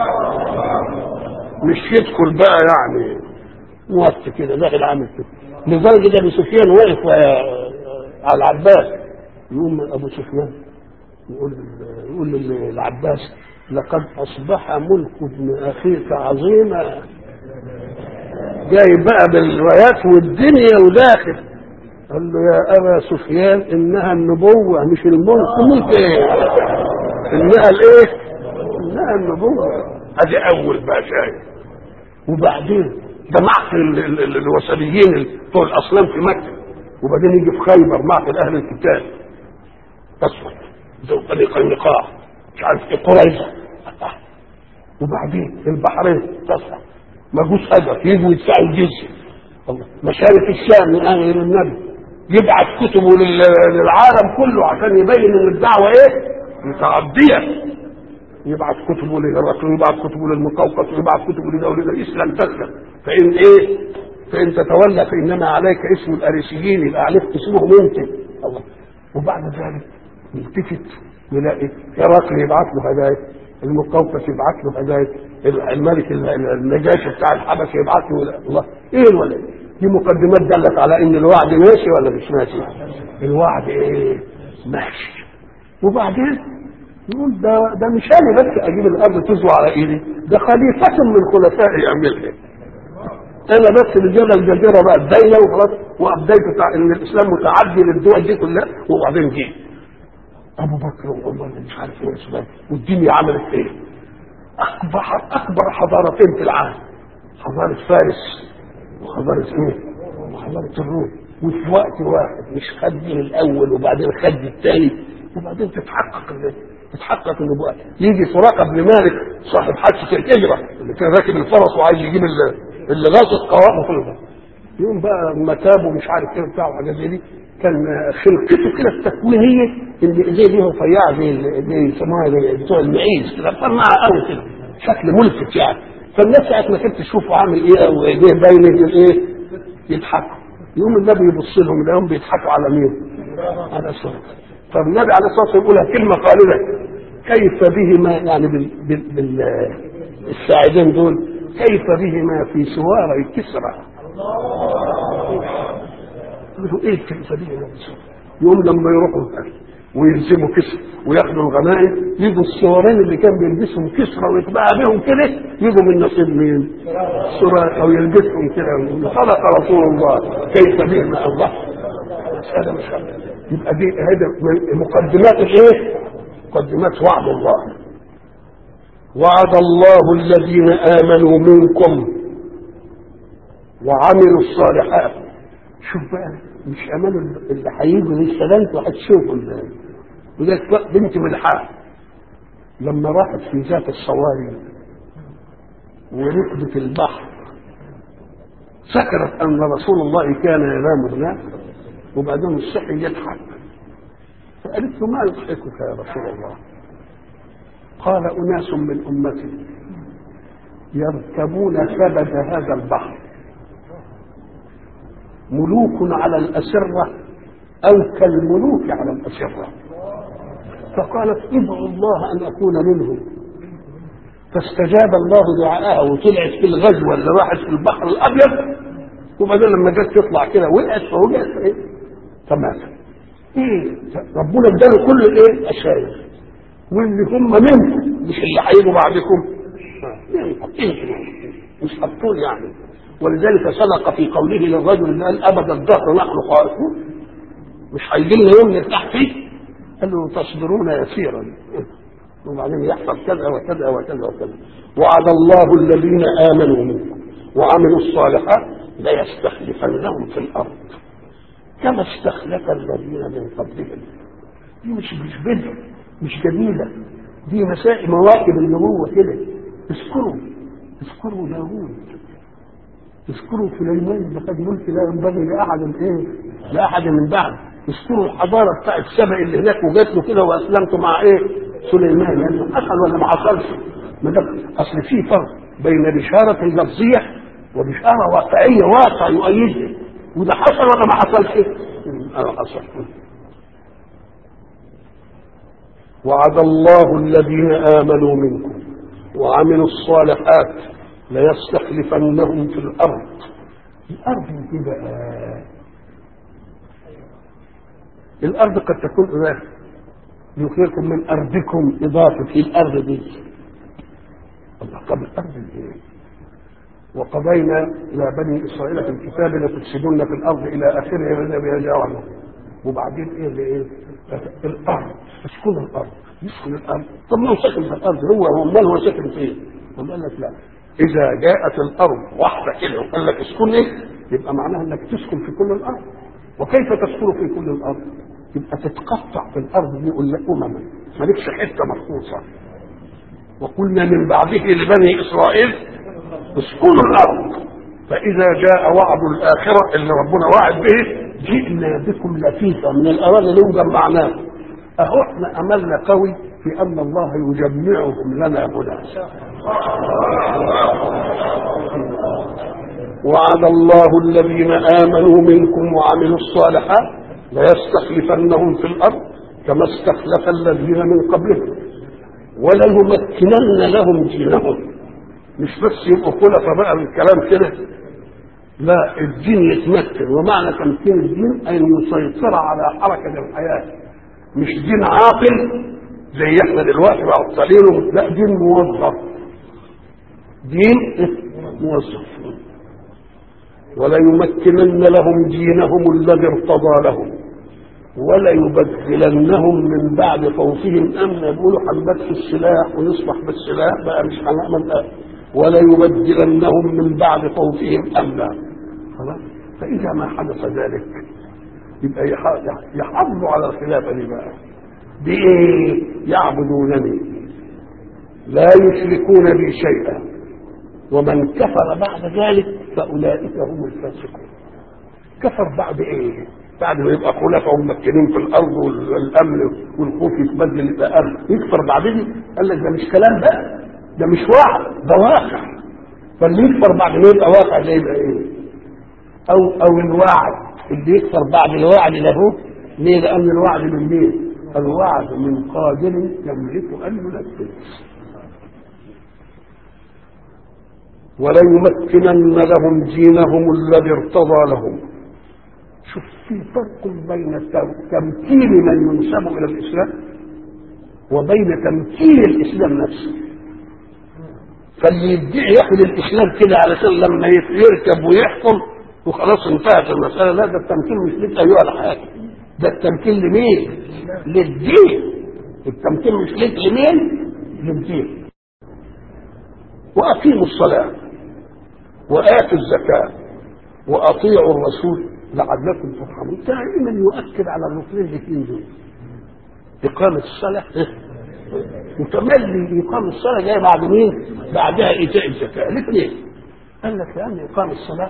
مش يدخل بقى يعني موت كده داخل عامل كده لدرجة أبو سفيان واقف على العباس يقوم أبو سفيان يقول يقول للعباس لقد اصبح ملك ابن اخيك عظيما جاي بقى بالرايات والدنيا وداخل قال له يا ابا سفيان انها النبوه مش الملك ملك ايه انها الايه انها النبوه ادي اول بقى شايف وبعدين ده معقل الوثنيين بتوع الاصنام في مكه وبعدين يجي في خيبر معقل اهل الكتاب تصفر ذو طريق النقاع مش عارف ايه قريظه وبعدين البحرين تصفر مجوس هدف يجوا يدفعوا الجزيه الله مشارف الشام من اهل النبي يبعث كتبه للعالم كله عشان يبين ان الدعوه ايه؟ متعديه يبعث كتبه لهرقل ويبعث كتبه للمقوقس ويبعث كتبه لدولة الاسلام تسلم فان ايه؟ فان تتولى فانما عليك اسم الاريسيين يبقى عليك اسمهم انت الله وبعد ذلك يلتفت يلاقي هرقل يبعث له هدايا المقوقس يبعث له هدايا الملك النجاشي بتاع الحبشه يبعث له الله ايه الولد دي مقدمات دلت على ان الوعد ماشي ولا مش ماشي الوعد ايه ماشي وبعدين يقول ده ده مش انا بس اجيب الارض تزوى على ايدي ده خليفه من خلفائي يعملها انا بس اللي جاب الجزيره بقى الدايله وخلاص وابديت ان الاسلام متعدي للدول دي كلها وبعدين جه ابو بكر وعمر مش عارف ايه وعثمان والدنيا عملت ايه اكبر اكبر حضارتين في العالم حضاره فارس وحضاره ايه وحضاره الروم وفي وقت واحد مش خد دين الاول وبعدين خد الثاني وبعدين تتحقق تتحقق النبوءه يجي سراقه بن مالك صاحب حادثه الهجره اللي كان راكب الفرس وعايز يجيب اللي غاصت قوامه كله يوم بقى متاب ومش عارف ايه بتاع وحاجات زي دي كان خلقته كده التكوينيه اللي زي دي رفيعه زي زي يسموها زي بتوع المعيز كده رفيعه قوي كده شكل ملفت يعني فالناس ساعه ما كانت تشوفه عامل ايه وايديه باينه ايه يضحكوا يوم النبي يبص لهم يلاقيهم بيضحكوا على مين؟ على الصوت فالنبي عليه الصلاه والسلام يقولها كلمه قائله كيف بهما يعني بال, بال, بال الساعدين دول كيف بهما في سواري كسرى يقولوا ايه كيف بهما في سواري يوم لما يروحوا ويلزموا كسر وياخدوا الغنائم يجوا السوارين اللي كان بيلبسهم كسرى ويتباع بهم كده يجوا من نصيب مين؟ سراء او يلبسهم كده صدق رسول الله كيف بهما الله مسألة مش يبقى دي هذا مقدمات الايه؟ مقدمات وعد الله وعد الله الذين امنوا منكم وعملوا الصالحات شوف بقى مش امانوا اللي هيجوا لسه انتوا هتشوفوا وذلك بنت ملحان لما راحت في ذات الصواري وركبت البحر فكرت ان رسول الله كان ينام هناك وبعدين الصحي يضحك فقالت له ما يضحكك يا رسول الله قال أناس من أمتي يركبون كبد هذا البحر ملوك على الأسرة أو كالملوك على الأسرة فقالت ادعوا الله أن أكون منهم فاستجاب الله دعاءها وطلعت في الغزوة اللي راحت في البحر الأبيض وبعدين لما جت تطلع كده وقعت فوقعت في ايه؟ فماتت. ايه ربنا اداله كل الايه؟ الشايف. واللي هم منكم مش اللي هيجوا بعدكم. منكم انتم مش هتطول يعني. ولذلك سبق في قوله للرجل اللي قال ابد الدهر نحن خائفون مش هيجي لنا يوم نرتاح فيه قال له تصبرون يسيرا وبعدين يحصل كذا وكذا وكذا وكذا وعد الله الذين امنوا منكم وعملوا الصالحات ليستخلفنهم في الارض كما استخلف الذين من قبلهم دي مش مش بدء مش جميله دي مسائل مواكب النبوه كده اذكروا اذكروا داوود اذكروا سليمان لقد ملك لا ينبغي لاحد ايه لاحد من بعد اذكروا الحضاره بتاعت سبأ اللي هناك وجات له كده واسلمت مع ايه سليمان لانه حصل ولا ما حصلش ما ده اصل في فرق بين بشاره لفظيه وبشاره واقعيه واقع يؤيدها وده حصل ولا ما حصلش؟ اه حصل وعد الله الذين امنوا منكم وعملوا الصالحات ليستخلفنهم في الارض الارض دي بقى الارض قد تكون اضافه يخرجكم من ارضكم اضافه في الارض دي الله طب الارض دي وقضينا الى بني اسرائيل في الكتاب لتفسدن في الارض الى اخره الذي يرجعون وبعدين ايه اللي ايه الارض اسكن الارض يسكن الارض طب ما هو ساكن في الارض هو هو امال هو ساكن فين؟ قال لك لا اذا جاءت الارض واحده كده وقال لك اسكن ايه؟ يبقى معناها انك تسكن في كل الارض وكيف تسكن في كل الارض؟ يبقى تتقطع في الارض دي امما مالكش حته مخصوصه وقلنا من بعده لبني اسرائيل اسكنوا الارض فاذا جاء وعد الاخره اللي ربنا وعد به جئنا بكم لفيفا من الاراضي اللي جمعناه اهو احنا املنا قوي في ان الله يجمعهم لنا هنا وعد الله الذين امنوا منكم وعملوا الصالحات ليستخلفنهم في الارض كما استخلف الذين من قبلهم وليمكنن لهم دينهم مش بس يبقوا خلفاء بقى من الكلام كده لا الدين يتمكن ومعنى تمكين الدين ان يسيطر على حركه الحياه مش دين عاقل زي احنا دلوقتي معطلينه لا دين موظف دين موظف وليمكنن لهم دينهم الذي ارتضى لهم وليبدلنهم من بعد خوفهم امنا يقولوا هنبات في السلاح ونصبح بالسلاح بقى مش هنعمل ده وليبدلنهم من بعد خوفهم امنا خلاص فاذا ما حدث ذلك يبقى يحافظوا على الخلافه دي بقى بايه يعبدونني لا يشركون بي شيئا ومن كفر بعد ذلك فاولئك هم الفاسقون كفر بعد ايه بعد ما يبقى خلفاء وممكنين في الارض والامن والخوف يتبدل يبقى امن يكفر بعد دي قال لك ده مش كلام بقى ده مش وعد ده واقع فاللي يكفر بعد ما يبقى واقع ده يبقى ايه او او الوعد اللي يكفر بعد الوعد له ليه لان الوعد من مين الوعد من قادر يملك ان ينفذ وليمكنن لهم دينهم الذي ارتضى لهم شوف في فرق بين تمكين من ينسب الى الاسلام وبين تمكين الاسلام نفسه فاللي يدعي ياخد الاسلام كده علشان لما يركب ويحكم وخلاص انتهت المساله لا ده التمكين مش لك ايها الحاكم ده التمكين لمين؟ للدين التمكين مش لك لمين؟ للدين واقيموا الصلاه واتوا الزكاه واطيعوا الرسول لعلكم ترحمون دائما يؤكد على الركنين الاثنين دول اقامه الصلاه متملي اقامه الصلاه جايه بعد مين؟ بعدها ايتاء الزكاه الاثنين قال لك لان اقامه الصلاه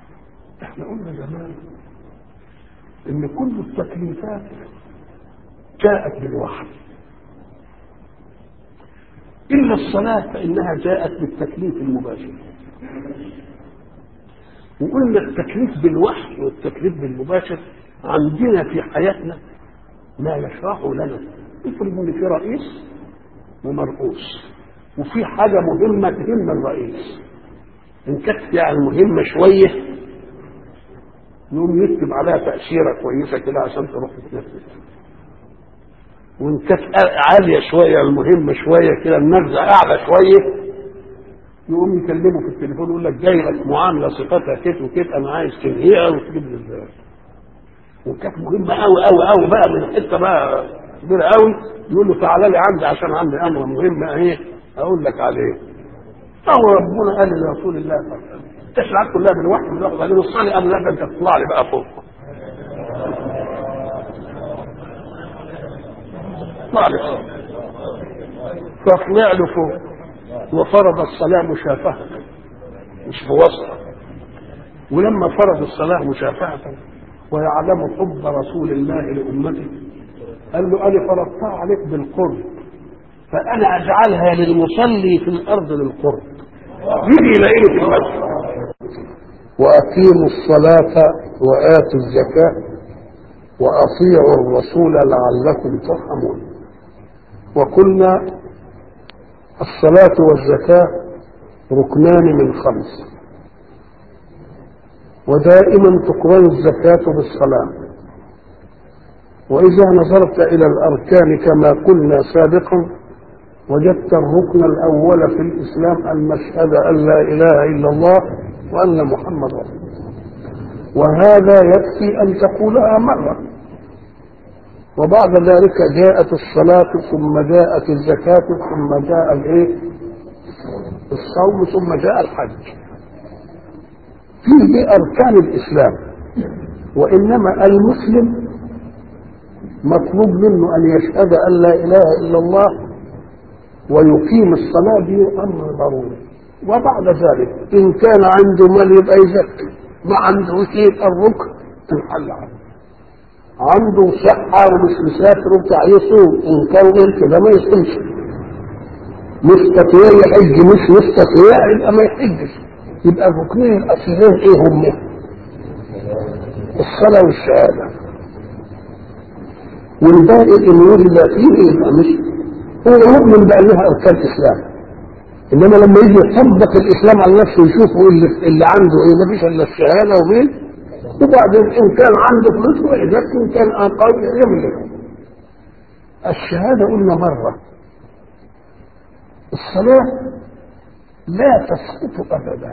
احنا قلنا زمان ان كل التكليفات جاءت بالوحي إلا الصلاة فإنها جاءت بالتكليف المباشر وقلنا التكليف بالوحي والتكليف بالمباشر عندنا في حياتنا ما يشرحه لنا افرض ان في رئيس ومرؤوس وفي حاجة مهمة تهم الرئيس إن كانت يعني مهمة شوية يقوم يكتب عليها تأشيرة كويسة كده عشان تروح تتنفذ وإن كانت عالية شوية المهمة شوية كده النبذة أعلى شوية يقوم يكلمه في التليفون يقول لك جاي لك معاملة صفتها كده وكده أنا عايز تنهيها وتجيب لي ازاي وكانت مهمة أوي أوي أوي بقى من حتة بقى كبيرة أوي يقول له تعالى لي عندي عشان عندي أمر مهم إيه أقول لك عليه أو ربنا قال لرسول الله صلى الله عليه وسلم التشريعات كلها بالوحي بالوحي بعدين الصالح قال لا ده أنت تطلع لي بقى فوق اطلع لي فوق فطلع له فوق وفرض الصلاة مشافهة مش في وسط ولما فرض الصلاة مشافهة ويعلم حب رسول الله لأمته قال له أنا فرضتها عليك بالقرب فأنا أجعلها للمصلي في الأرض للقرب يجي يلاقيني في المسجد وأقيموا الصلاة وآتوا الزكاة وأطيعوا الرسول لعلكم ترحمون وقلنا الصلاة والزكاة ركنان من خمس ودائما تقرن الزكاة بالصلاة وإذا نظرت إلى الأركان كما قلنا سابقا وجدت الركن الأول في الإسلام المشهد أن لا إله إلا الله وأن محمد رسول الله وهذا يكفي أن تقولها مرة وبعد ذلك جاءت الصلاة ثم جاءت الزكاة ثم جاء الإيه؟ الصوم ثم جاء الحج فيه أركان الإسلام وإنما المسلم مطلوب منه أن يشهد أن لا إله إلا الله ويقيم الصلاة دي أمر ضروري وبعد ذلك إن كان عنده مال يبقى يزكي ما عنده يبقى الركن انحل عنه عنده صحة ومش مسافر وبتاع يصوم إن كان غير كده ما يصومش مستطيع يحج مش مستطيع يبقى ما يحجش يبقى الركنين الأصليين إيه هم؟ الصلاة والشهادة والباقي اللي يولد فيه يبقى مش هو يؤمن بأنها أركان الإسلام إنما لما يجي يطبق الإسلام على نفسه يشوف اللي, اللي عنده إيه مفيش إلا الشهادة ومين وبعدين إن كان عنده فلوس ويزكي إن كان أقل يملك الشهادة قلنا مرة الصلاة لا تسقط أبدا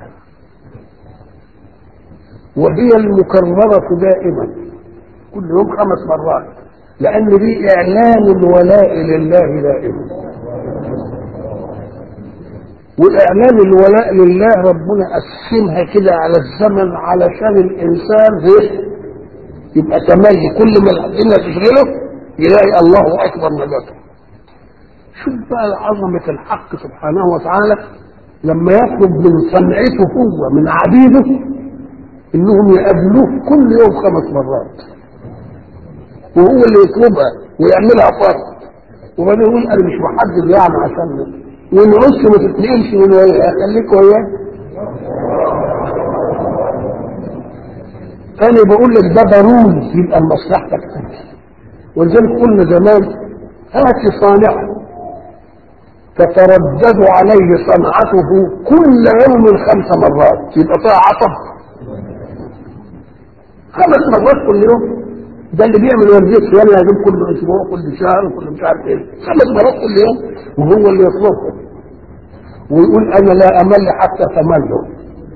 وهي المكررة دائما كل يوم خمس مرات لأن دي إعلان الولاء لله دائما وإعلان الولاء لله ربنا قسمها كده على الزمن علشان الإنسان ايه يبقى تملي كل ما الدنيا تشغله يلاقي الله أكبر نجاته شوف بقى عظمة الحق سبحانه وتعالى لما يطلب من صنعته هو من عبيده انهم يقابلوه كل يوم خمس مرات وهو اللي يطلبها ويعملها فرض وبعدين يقول انا مش محدد يعني عشان ونعص ما تتنقلش من وياه خليك وياه انا بقول لك ده ضروري يبقى لمصلحتك انت ولذلك قلنا زمان هات صانعه تتردد عليه صنعته كل يوم خمس مرات يبقى فيها عطب خمس مرات كل يوم ده اللي بيعمل ورديه يلا يجيب كل اسبوع كل شهر كل مش عارف ايه خمس مرات كل يوم وهو اللي يطلبه ويقول انا لا امل حتى تمله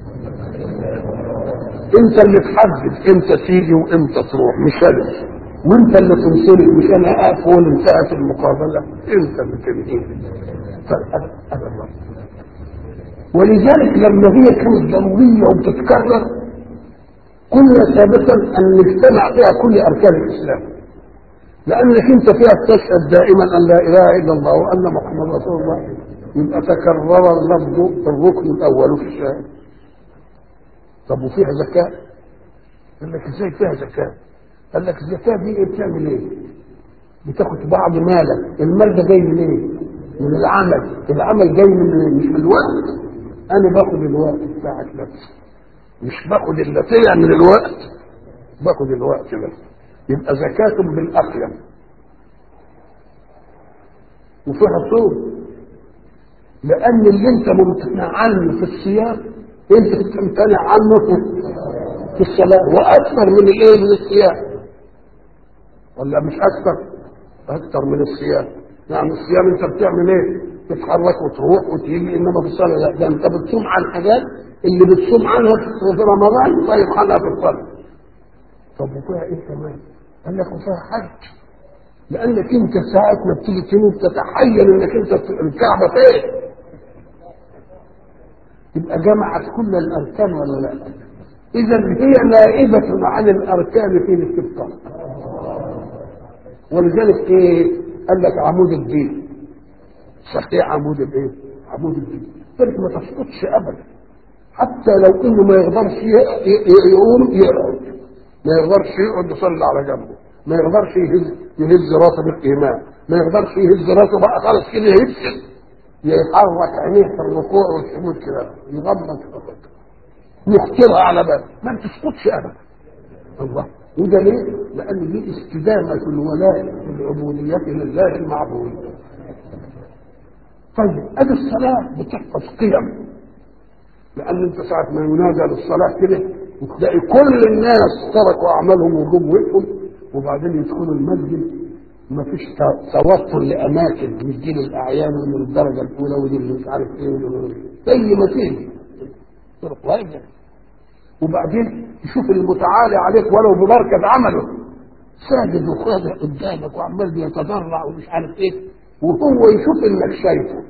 انت اللي تحدد امتى تيجي وامتى تروح مش انا وانت اللي تنصرف مش انا اقف هو اللي انتهت المقابله انت اللي تنهي ابدا ولذلك لما هي كانت ضروريه وبتتكرر قلنا سابقا ان نجتمع فيها كل اركان الاسلام لانك انت فيها تشهد دائما ان لا اله الا الله وان محمد رسول الله يبقى تكرر اللفظ في الركن الاول في الشهاده طب وفيها زكاه قال لك ازاي فيها زكاه قال لك الزكاه دي ايه بتعمل ايه بتاخد بعض مالك المال ده جاي من ايه؟ من العمل العمل جاي من إيه؟ مش من الوقت انا باخد الوقت بتاعك بس مش باخد اللي طلع من الوقت باخد الوقت بس يبقى زكاة بالأقيم وفيها صوم لأن اللي أنت ممتنع عنه في الصيام أنت تمتنع عنه في في الصلاة وأكثر من الإيه من الصيام ولا مش أكثر؟ أكثر من الصيام يعني الصيام أنت بتعمل إيه؟ تتحرك وتروح وتيجي إنما في الصلاة لا ده أنت بتصوم عن حاجات اللي بتصوم عنها في رمضان طيب عنها في الصلاة طب وفيها إيه كمان؟ قال لك وفيها حج لانك انت ساعه ما بتيجي تموت تتحين انك انت الكعبه فين يبقى جمعت كل الاركان ولا لا اذا هي نائبه عن الاركان في الاستبقاء ولذلك ايه قال لك عمود الدين صحيح عمود الايه عمود الدين ذلك ما تسقطش ابدا حتى لو انه ما يقدرش يقوم يقعد ما يقدرش يقعد يصلي على جنبه ما يقدرش يهز يهز راسه بالايمان ما يقدرش يهز راسه بقى خالص كده يبسل يحرك عينيه في الركوع والسجود كده يغمض يخترها على بال ما بتسقطش ابدا الله وده ليه؟ لان دي استدامه الولاء في العبوديه لله المعبود طيب ادي الصلاه بتحفظ قيم لان انت ساعه ما ينادى للصلاه كده وتلاقي كل الناس تركوا اعمالهم وجم وقفوا وبعدين يدخلوا المسجد ما فيش توتر لاماكن مش دي للاعيان ومن الدرجه الاولى ودي اللي مش عارف ايه ودي زي ما تيجي طرق واجب وبعدين تشوف المتعالي عليك ولو بمركز عمله ساجد وخاضع قدامك وعمال بيتضرع ومش عارف ايه وهو يشوف انك شايفه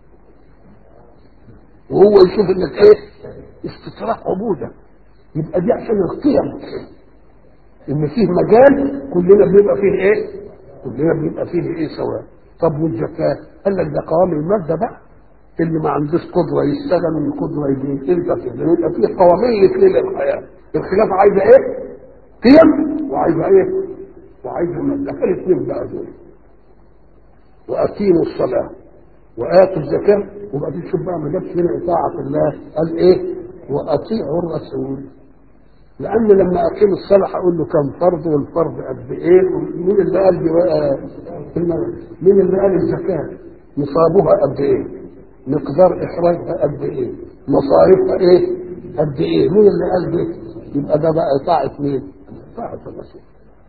وهو يشوف انك ايه استطراق عبوده يبقى دي عشان القيم ان فيه مجال كلنا بيبقى فيه ايه كلنا بيبقى فيه ايه سواء طب والزكاه قال لك ده قوام الماده بقى اللي ما عندوش قدره يشتغل من قدره يجيب انت كده يبقى فيه قوامين الاثنين للحياه الخلاف عايزه ايه قيم وعايزه ايه وعايزه ماده الاثنين بقى دول واقيموا الصلاه واتوا الزكاه وبعدين شوف بقى ما جابش هنا اطاعه الله قال ايه واطيعوا الرسول لان لما اقيم الصلاه هقول له كم فرض والفرض قد ايه مين اللي قال دي بقى مين اللي قال الزكاه نصابها قد ايه مقدار اخراجها قد ايه مصاريفها ايه قد ايه مين اللي قال ده يبقى ده بقى طاعه مين طاعه الرسول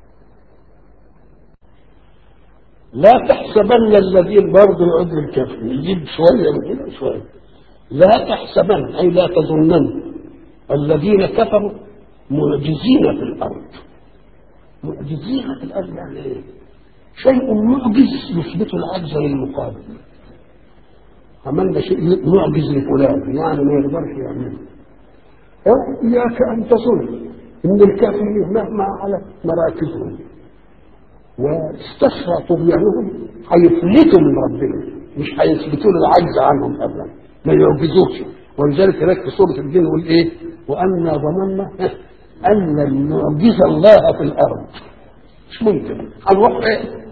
لا تحسبن الذين برضه يعد الكفر يجيب شويه من هنا شويه لا تحسبن اي لا تظنن الذين كفروا معجزين في الارض معجزين في الارض يعني ايه؟ شيء معجز يثبت العجز للمقابل عملنا شيء معجز لفلان يعني ما يقدرش يعمله اياك ان تظن ان الكافرين مهما على مراكزهم واستشرى طغيانهم هيفلتوا من ربنا مش هيثبتوا العجز عنهم ابدا ما يعجزوش ولذلك هناك في سوره الجن يقول ايه؟ وانا ظننا ان لن نعجز الله في الارض مش ممكن هنروح ايه؟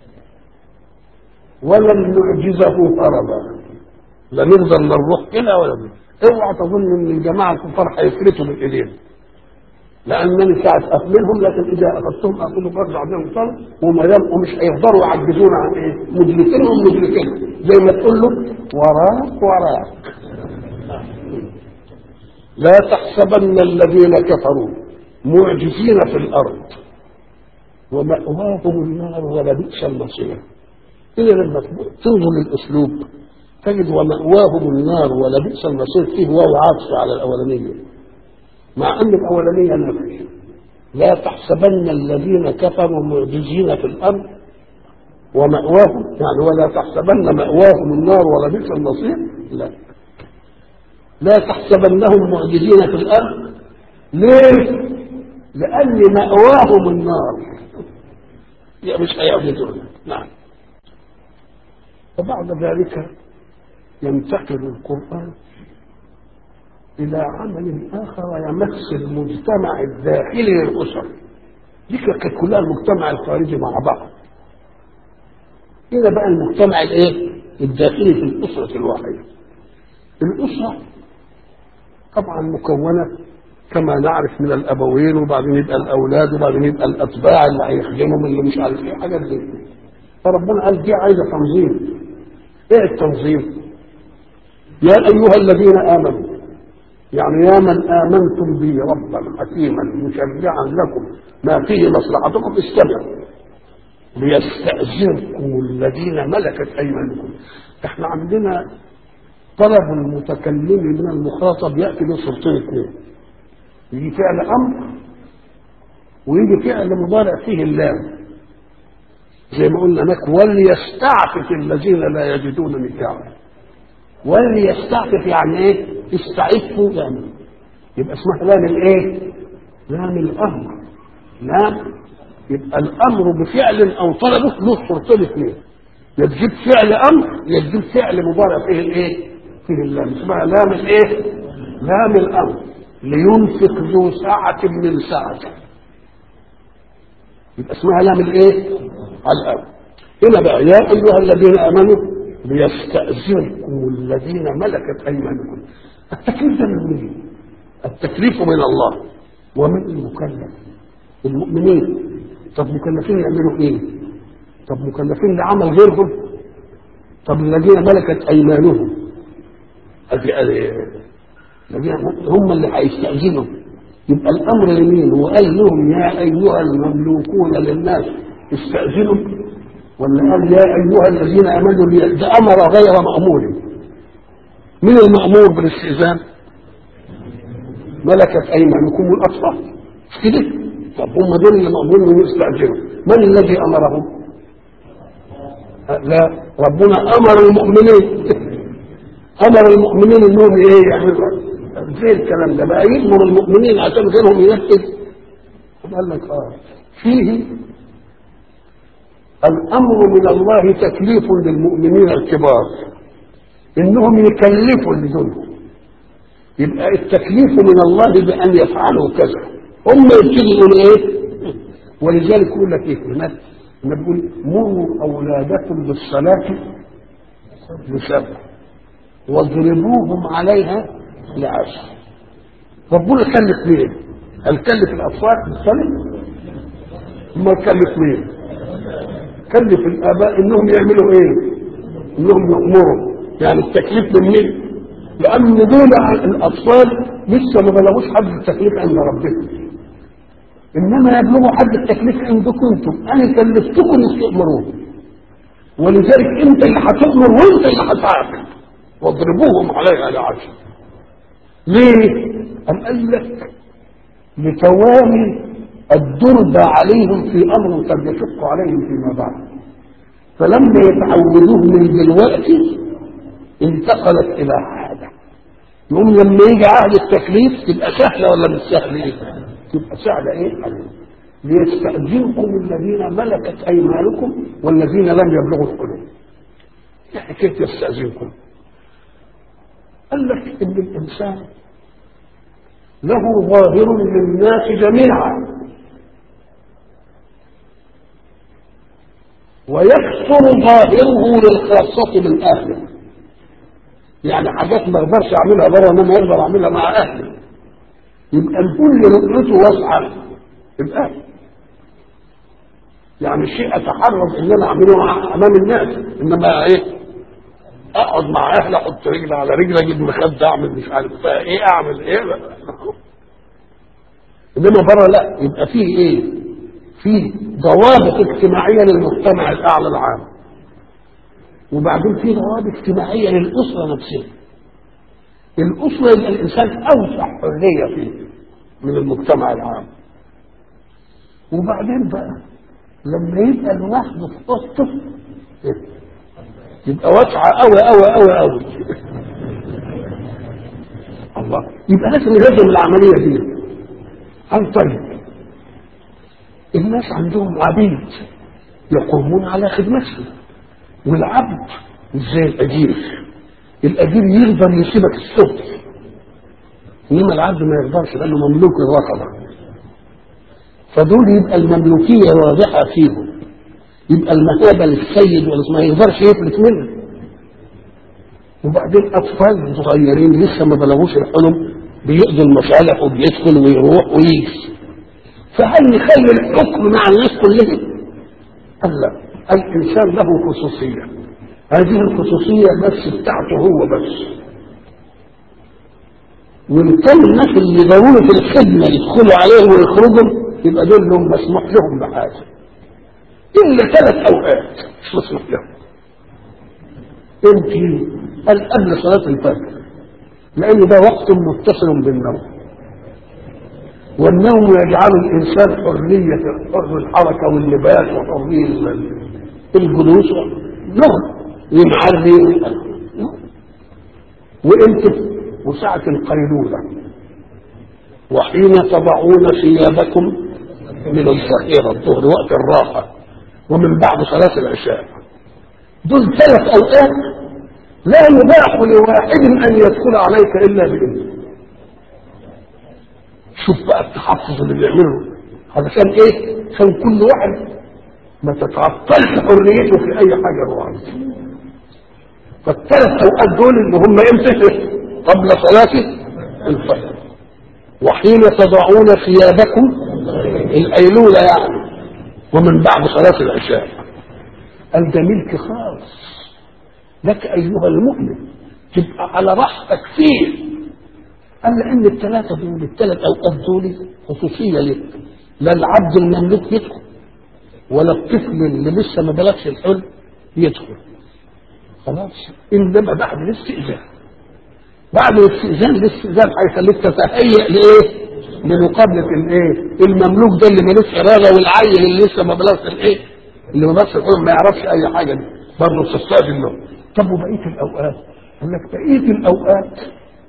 ولن نعجزه هربا لا نقدر لا نروح هنا ولا هنا اوعى تظن ان الجماعه الكفار هيفلتوا من ايدينا لانني ساعه اقبلهم لكن اذا اخذتهم اخذوا برضه عليهم صار وما يبقوا مش هيقدروا يعجزون عن ايه؟ مدركينهم مدركين زي ما تقول له وراك وراك لا تحسبن الذين كفروا معجزين في الارض ومأواهم النار ولبئس المصير إذا لما تنظر للأسلوب تجد ومأواهم النار ولبئس المصير فيه واو عاطفة على الأولانية مع أن الأولانية نفي لا تحسبن الذين كفروا معجزين في الأرض ومأواهم يعني ولا تحسبن مأواهم النار ولبئس المصير لا لا تحسبنهم معجزين في الأرض ليه؟ لأن مأواهم النار يعني مش هيعبدون نعم وبعد ذلك ينتقل القرآن إلى عمل آخر يمس المجتمع الداخلي للأسر دي كانت كلها المجتمع الخارجي مع بعض هنا بقى المجتمع الايه الداخلي في الاسره الواحده الاسره طبعا مكونه كما نعرف من الابوين وبعدين يبقى الاولاد وبعدين يبقى الاتباع اللي هيخدمهم اللي مش عارف ايه حاجات زي كده فربنا قال دي عايزه تنظيم ايه التنظيم؟ يا ايها الذين امنوا يعني يا من امنتم بي ربا حكيما مشرعا لكم ما فيه مصلحتكم استمعوا ليستأذنكم الذين ملكت ايمانكم احنا عندنا طلب المتكلم من المخاطب ياتي بصورتين اثنين يجي فعل امر ويجي فعل مضارع فيه اللام زي ما قلنا هناك وليستعفف الذين لا يجدون نكاحا وليستعفف يعني ايه استعفوا يعني يبقى اسمها لام الايه لام الامر لام يبقى الامر بفعل او طلبه له صورتين اثنين يا تجيب فعل امر يا تجيب فعل مضارع فيه الايه فيه اللام اسمها لام الايه لام الامر لينفق ذو ساعة من ساعته يبقى اسمها لام الايه الامر هنا بقى يا ايها الذين امنوا ليستأذنكم الذين ملكت ايمانكم التكليف ده من مين؟ التكليف من الله ومن المكلف المؤمنين طب مكلفين يعملوا ايه؟ طب مكلفين لعمل غيرهم طب الذين ملكت ايمانهم ادي الذين هم اللي هيستأذنوا يبقى الامر لمين؟ وقال لهم يا ايها المملوكون للناس استأذنوا ولا قال يا ايها الذين امنوا لي ده امر غير مامور من المامور بالاستئذان ملكت ايمانكم الاطفال مش كده طب هم دول اللي مامورين يستاجروا من الذي امرهم لا ربنا امر المؤمنين امر المؤمنين انهم ايه يعملوا زي الكلام ده بقى يامر المؤمنين عشان غيرهم ينفذ قال لك اه فيه الامر من الله تكليف للمؤمنين الكبار انهم يكلفوا لدول يبقى التكليف من الله بان يفعلوا كذا هم يبتدوا يقولوا ايه ولذلك يقول لك ايه هناك لما بيقول مروا اولادكم بالصلاه لسبع واضربوهم عليها لعشر ربنا كلف مين؟ هل كلف الاطفال بالصلاه؟ ما كلف مين؟ كلف الاباء انهم يعملوا ايه؟ انهم يامروا يعني التكليف من مين؟ لان دول الاطفال لسه ما بلغوش حد التكليف عند ربهم انما يبلغوا حد التكليف عندكم انتم انا كلفتكم ان تامروه ولذلك انت اللي هتامر وانت اللي هتعاقب واضربوهم عليها لعشر ليه؟ أم قال لك لتوالي الدرب عليهم في امر قد يشق عليهم فيما بعد فلما يتعودوه من دلوقتي انتقلت الى عاده يقوم لما يجي عهد التكليف تبقى سهله ولا مش سهله ايه؟ تبقى سهله ايه؟ عليهم ليستأذنكم الذين ملكت ايمانكم والذين لم يبلغوا الحلم. يعني كيف يستأذنكم؟ قال لك ان الانسان له ظاهر للناس جميعا ويكثر ظاهره للخاصة بالآخرة يعني حاجات ما اقدرش اعملها بره انما اقدر اعملها مع اهلي يبقى الكل رؤيته واسعه يبقى يعني شيء اتحرز ان انا اعمله مع امام الناس انما ايه اقعد مع اهلي احط رجل على رجل اجيب مخده اعمل مش عارف ايه اعمل ايه انما بره لا يبقى فيه ايه فيه ضوابط اجتماعيه للمجتمع الاعلى العام وبعدين في ضوابط اجتماعيه للاسره نفسها الاسره يبقى الانسان اوسع حريه فيه من المجتمع العام وبعدين بقى لما يبقى لوحده في اوضته يبقى واسعه قوي قوي قوي قوي الله يبقى لازم يلزم العمليه دي عن طيب الناس عندهم عبيد يقومون على خدمتهم والعبد زي الاجير الاجير يقدر يسيبك الشغل انما العبد ما يقدرش لانه مملوك الرقبه فدول يبقى المملوكيه واضحه فيهم يبقى المهابه للسيد ولا ما يقدرش يفلت منها وبعدين اطفال صغيرين لسه ما بلغوش الحلم بيقضوا المصالح وبيدخل ويروح ويجي فهل نخلي الحكم مع الناس كلهم؟ قال لا الانسان له خصوصيه هذه الخصوصيه بس بتاعته هو بس وان كان الناس اللي ضروري في الخدمه يدخلوا عليه ويخرجوا يبقى دول لهم مسموح لهم بحاجه الا ثلاث اوقات مش مسموح لهم امتى قال قبل صلاه الفجر لان ده وقت متصل بالنوم والنوم يجعل الانسان حريه حر الحركه واللباس وحريه الجلوس نوم ينعري وانت وسعة القيلولة وحين تضعون ثيابكم من الظهيرة الظهر وقت الراحة ومن بعد صلاة العشاء دول ثلاث أوقات لا يباح لواحد أن يدخل عليك إلا بإذنه شوف بقى التحفظ اللي بيعمله هذا كان ايه؟ كان كل واحد ما تتعطلش حريته في اي حاجه هو عايزها فالثلاث اوقات دول اللي هم امتى؟ قبل صلاه الفجر وحين تضعون ثيابكم الايلوله يعني ومن بعد صلاه العشاء قال ده ملك خاص لك ايها المؤمن تبقى على راحتك فيه قال لان الثلاثه دول الثلاث اوقات دول خصوصيه لك لا العبد المملوك يدخل ولا الطفل اللي لسه ما بلغش الحلم يدخل خلاص انما بعد الاستئذان بعد الاستئذان الاستئذان هيخليك تتهيأ لايه؟ لمقابله الايه؟ المملوك ده اللي ملوش اراده والعيل اللي لسه ما بلغش الايه؟ اللي ما بلغش الحلم ما يعرفش اي حاجه دي برضه تستأذن له طب وبقيه الاوقات؟ قال لك بقيه الاوقات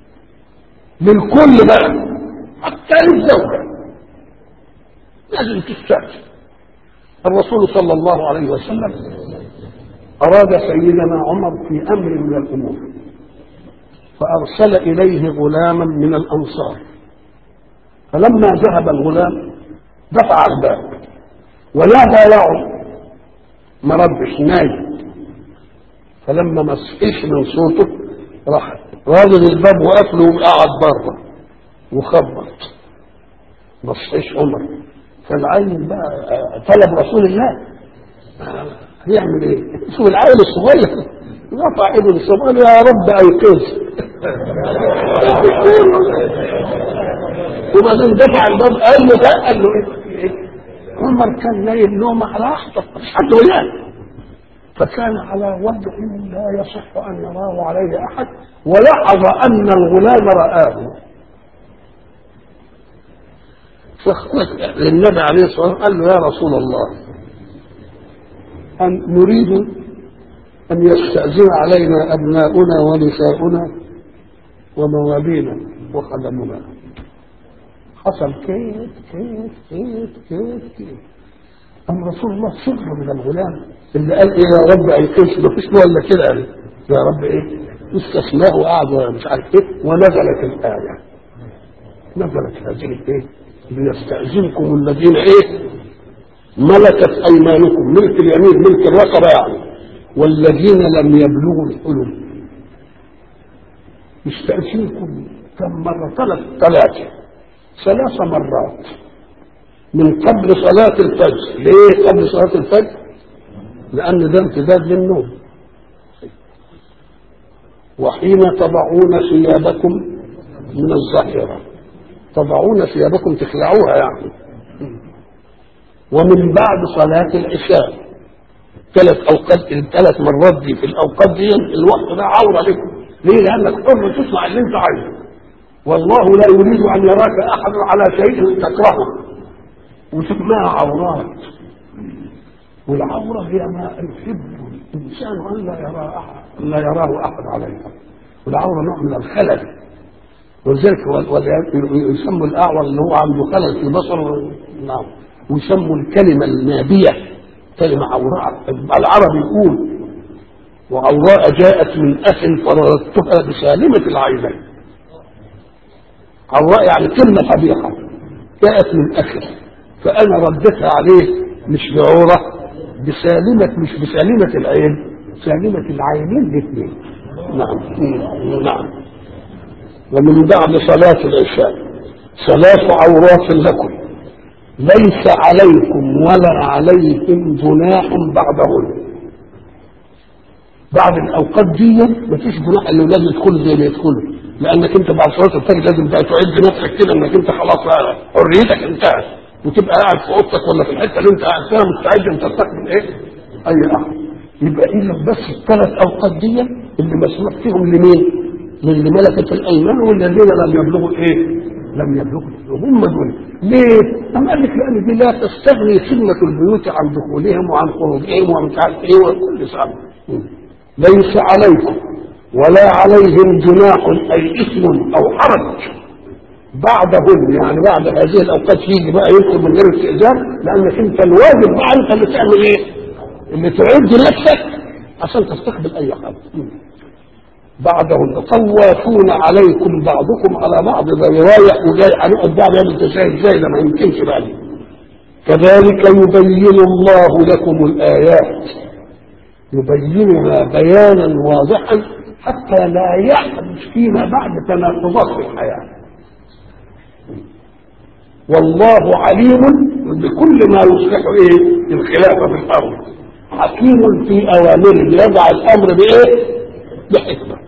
للكل بقى حتى للزوجة لازم تستأذن الرسول صلى الله عليه وسلم أراد سيدنا عمر في أمر من الأمور فأرسل إليه غلاما من الأنصار فلما ذهب الغلام دفع الباب ونادى يعم ما ردش نايم فلما ما صحيش من صوته راح راجل الباب وقفله وقعد بره وخبط ما صحيش عمر فالعيل بقى طلب رسول الله هيعمل ايه؟ شوف العيل الصغير رفع ايده للسماء قال يا رب ايقظ وبعدين دفع الباب قال له ده قال له ايه؟ عمر كان نايم نوم على راحته مش حد وياه فكان على وضع لا يصح ان يراه عليه احد ولاحظ ان الغلام رآه فخرج للنبي عليه الصلاه والسلام قال له يا رسول الله أن نريد أن يستأذن علينا أبناؤنا ونساؤنا وموالينا وخدمنا حصل كيف كيف كيف كيف كيف أم رسول الله سر من الغلام اللي قال إيه يا رب أيقظ ما فيش ولا كده قال يا رب إيه استثناه وقعد مش عارف إيه ونزلت الآية نزلت هذه الإيه ليستأذنكم الذين إيه ملكت ايمانكم ملك اليمين ملك الرقبه يعني والذين لم يبلغوا الحلم يستأذنكم كم مرة ثلاث ثلاثة ثلاث مرات من قبل صلاة الفجر ليه قبل صلاة الفجر لأن ده امتداد للنوم وحين تضعون ثيابكم من الظهيرة تضعون ثيابكم تخلعوها يعني ومن بعد صلاة العشاء ثلاث أوقات الثلاث مرات دي في الأوقات دي الوقت ده عورة لكم ليه؟ لأنك حر تصنع اللي أنت عايزه والله لا يريد أن يراك أحد على شيء تكرهه وتسمعها عورات والعورة هي ما يحب الإنسان أن لا يرى أحد أن لا يراه أحد عليها والعورة نوع من الخلل ولذلك يسموا الأعور اللي هو عنده خلل في البصر نعم ويسموا الكلمة النابية كلمة عوراء العرب يقول وعوراء جاءت من أخ فرددتها بسالمة العينين عوراء يعني كلمة قبيحة جاءت من أخ فأنا ردتها عليه مش بعورة بسالمة مش بسالمة العين سالمة العينين الاثنين نعم نعم ومن بعد صلاة العشاء ثلاث عورات لكم ليس عليكم ولا عليهم جناح بعدهن بعد الاوقات دي مفيش جناح اللي الاولاد يدخلوا زي ما يدخلوا لانك انت بعد صلاه الفجر لازم بقى تعد نفسك كده انك انت خلاص حريتك انتهت وتبقى قاعد في اوضتك ولا في الحته اللي انت قاعد فيها مستعد انت تستقبل ايه؟ اي احد يبقى اذا بس الثلاث اوقات دي اللي مسموح فيهم لمين؟ للي ملكت الايمان والذين لم يبلغوا ايه؟ لم يبلغوا هم دول ليه؟ أم قال لك لأن دي لا تستغني خدمة البيوت عن دخولهم وعن خروجهم ومش عارف إيه وكل سنة ليس عليكم ولا عليهم جناح أي إثم أو حرج بعدهن يعني بعد هذه الأوقات يجي بقى يدخل من غير استئذان لأنك أنت الواجب بقى أنت اللي تعمل إيه؟ اللي تعد نفسك عشان تستقبل أي حد بعدهن طوافون عليكم بعضكم على بعض ده رايح وجاي هنقعد بقى نعمل تشاهد زي ده ما يمكنش بقى كذلك يبين الله لكم الآيات يبينها بيانا واضحا حتى لا يحدث فيما بعد تناقضات في الحياة والله عليم بكل ما يصلح ايه الخلافة في الأرض حكيم في أوامره يضع الأمر بإيه بحكمة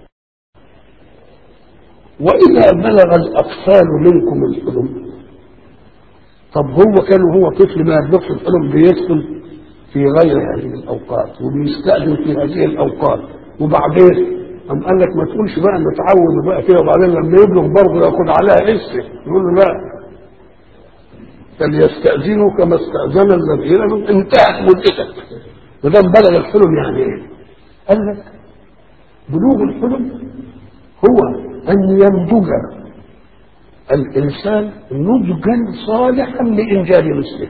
وإذا بلغ الأطفال منكم الحلم طب هو كان هو طفل ما يبلغش الحلم بيدخل في غير هذه الأوقات وبيستأذن في هذه الأوقات وبعدين أم قال لك ما تقولش بقى نتعود بقى كده وبعدين لما يبلغ برضه ياخد عليها اسم يقول له لا فليستأذنوا كما استأذن الذين من انتهت مدتك ما دام بلغ الحلم يعني ايه؟ قال لك بلوغ الحلم هو أن ينضج الإنسان نضجا صالحا لإنجاب مثله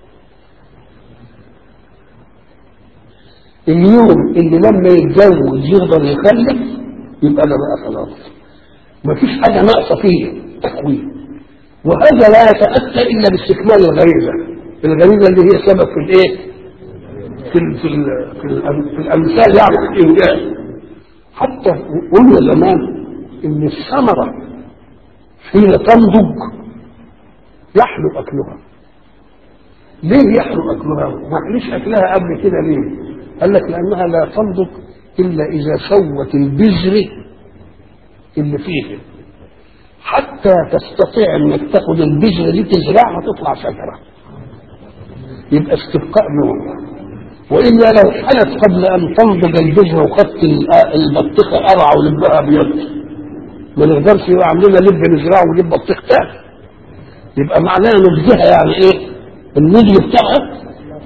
اليوم اللي لما يتجوز يقدر يخلف يبقى ده بقى خلاص مفيش حاجة ناقصة فيه تكوين وهذا لا يتأتى إلا باستكمال الغريزة الغريزة اللي هي سبب في الإيه؟ في ال في ال في, ال في الأمثال يعني في الإنجاز حتى قلنا زمان ان الثمرة حين تنضج يحلو اكلها ليه يحلو اكلها ما حليش اكلها قبل كده ليه قال لك لانها لا تنضج الا اذا سوت البذر اللي فيه حتى تستطيع انك تاخد البذره دي تزرعها تطلع شجره يبقى استبقاء نوع والا لو حلت قبل ان تنضج البذره وخدت البطيخه قرع ولبها ابيض ما نقدرش يبقى عاملين لب نزرعه ونجيب بطيخ تاني يبقى معناها نضجها يعني ايه؟ النضج بتاعها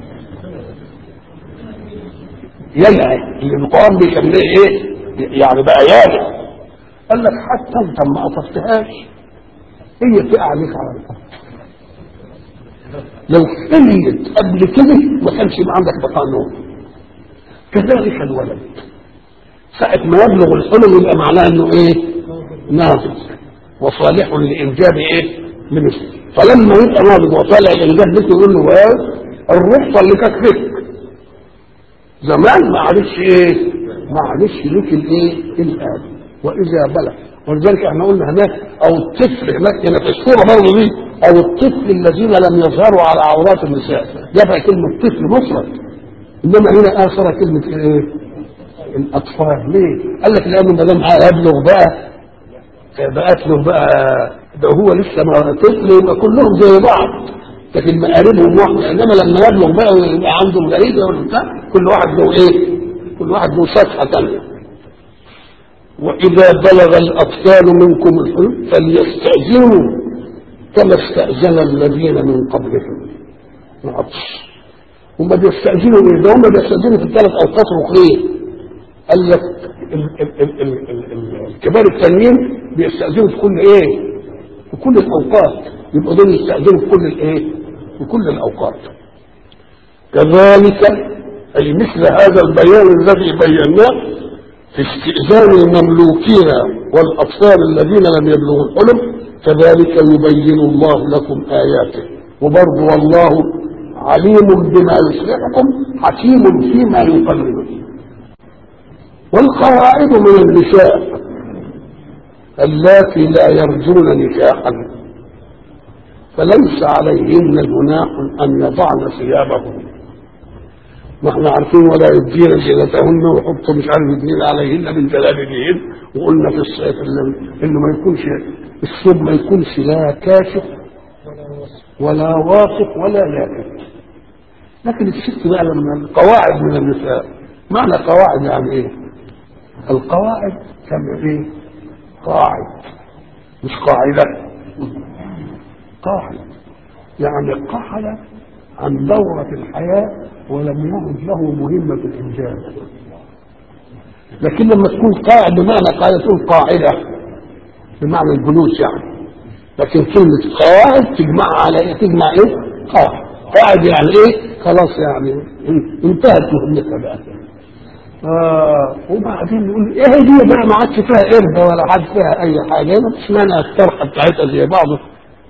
ينعي اللي القران بيسميه ايه؟ يعني بقى يابس قال لك حتى انت ما قطفتهاش هي تقع عليك على الارض لو حملت قبل كده ما كانش يبقى عندك بقاء نوم كذلك الولد ساعة ما يبلغ الحلم يبقى معناه انه ايه؟ ناضج وصالح لانجاب ايه؟ لمثله فلما يبقى ناضج وصالح لانجاب مثله يقول له ايه؟ الرخصة اللي كانت فيك زمان معلش ايه؟ معلش ليك الايه؟ الآن واذا بلغ ولذلك احنا قلنا هناك او الطفل هناك هنا في الصوره برضه دي او الطفل الذين لم يظهروا على عورات النساء جابها كلمه طفل مفرد انما هنا اثر كلمه ايه؟ الاطفال ليه؟ قال لك لانه ما دام هيبلغ بقى بقت له بقى ده هو لسه ما طفل يبقى كلهم زي بعض لكن مقاربهم واحده انما لما يبلغ بقى ويبقى عنده غريبه ولا بتاع كل واحد له ايه؟ كل واحد له صفحه ثانيه وإذا بلغ الأطفال منكم الحلم فليستأذنوا كما استأذن الذين من قبلهم العطش هم بيستأذنوا ايه؟ ده هم بيستأذنوا في الثلاث أوقات ركنين قال لك ال- ال- ال- ال- ال- ال- الكبار التانيين بيستأذنوا في كل ايه؟ في كل الأوقات يبقى دول يستأذنوا في كل الايه؟ في كل الأوقات كذلك أي مثل هذا البيان الذي بيناه في استئذان المملوكين والأطفال الذين لم يبلغوا الحلم كذلك يبين الله لكم آياته وبرضه والله عليم بما يصلحكم حكيم فيما يقلل والقواعد من النساء اللاتي لا يرجون نكاحا فليس عليهن جناح ان يضعن ثيابهن ما احنا عارفين ولا يبدين زينتهن ويحطوا مش عارف يدين عليهن من جلابيبهن وقلنا في الصيف اللي- انه ما يكونش الثوب ما يكونش لا كاشف ولا واثق ولا لافت لكن الست بقى لما القواعد من النساء معنى قواعد يعني ايه؟ القواعد جمع ايه؟ قاعد مش قاعدة قاعد يعني قعد عن دورة الحياة ولم يعد له مهمة الإنجاز لكن لما تكون قاعد بمعنى قاعدة تكون قاعدة بمعنى الجلوس يعني لكن كلمة قواعد تجمع على ايه؟ تجمع ايه؟ قاعد قاعد يعني ايه؟ خلاص يعني انتهت مهمتها بقى آه وبعدين يقول ايه دي بقى ما عادش فيها قرد ولا عاد فيها اي حاجه ما فيش مانع الطرحه بتاعتها زي بعضه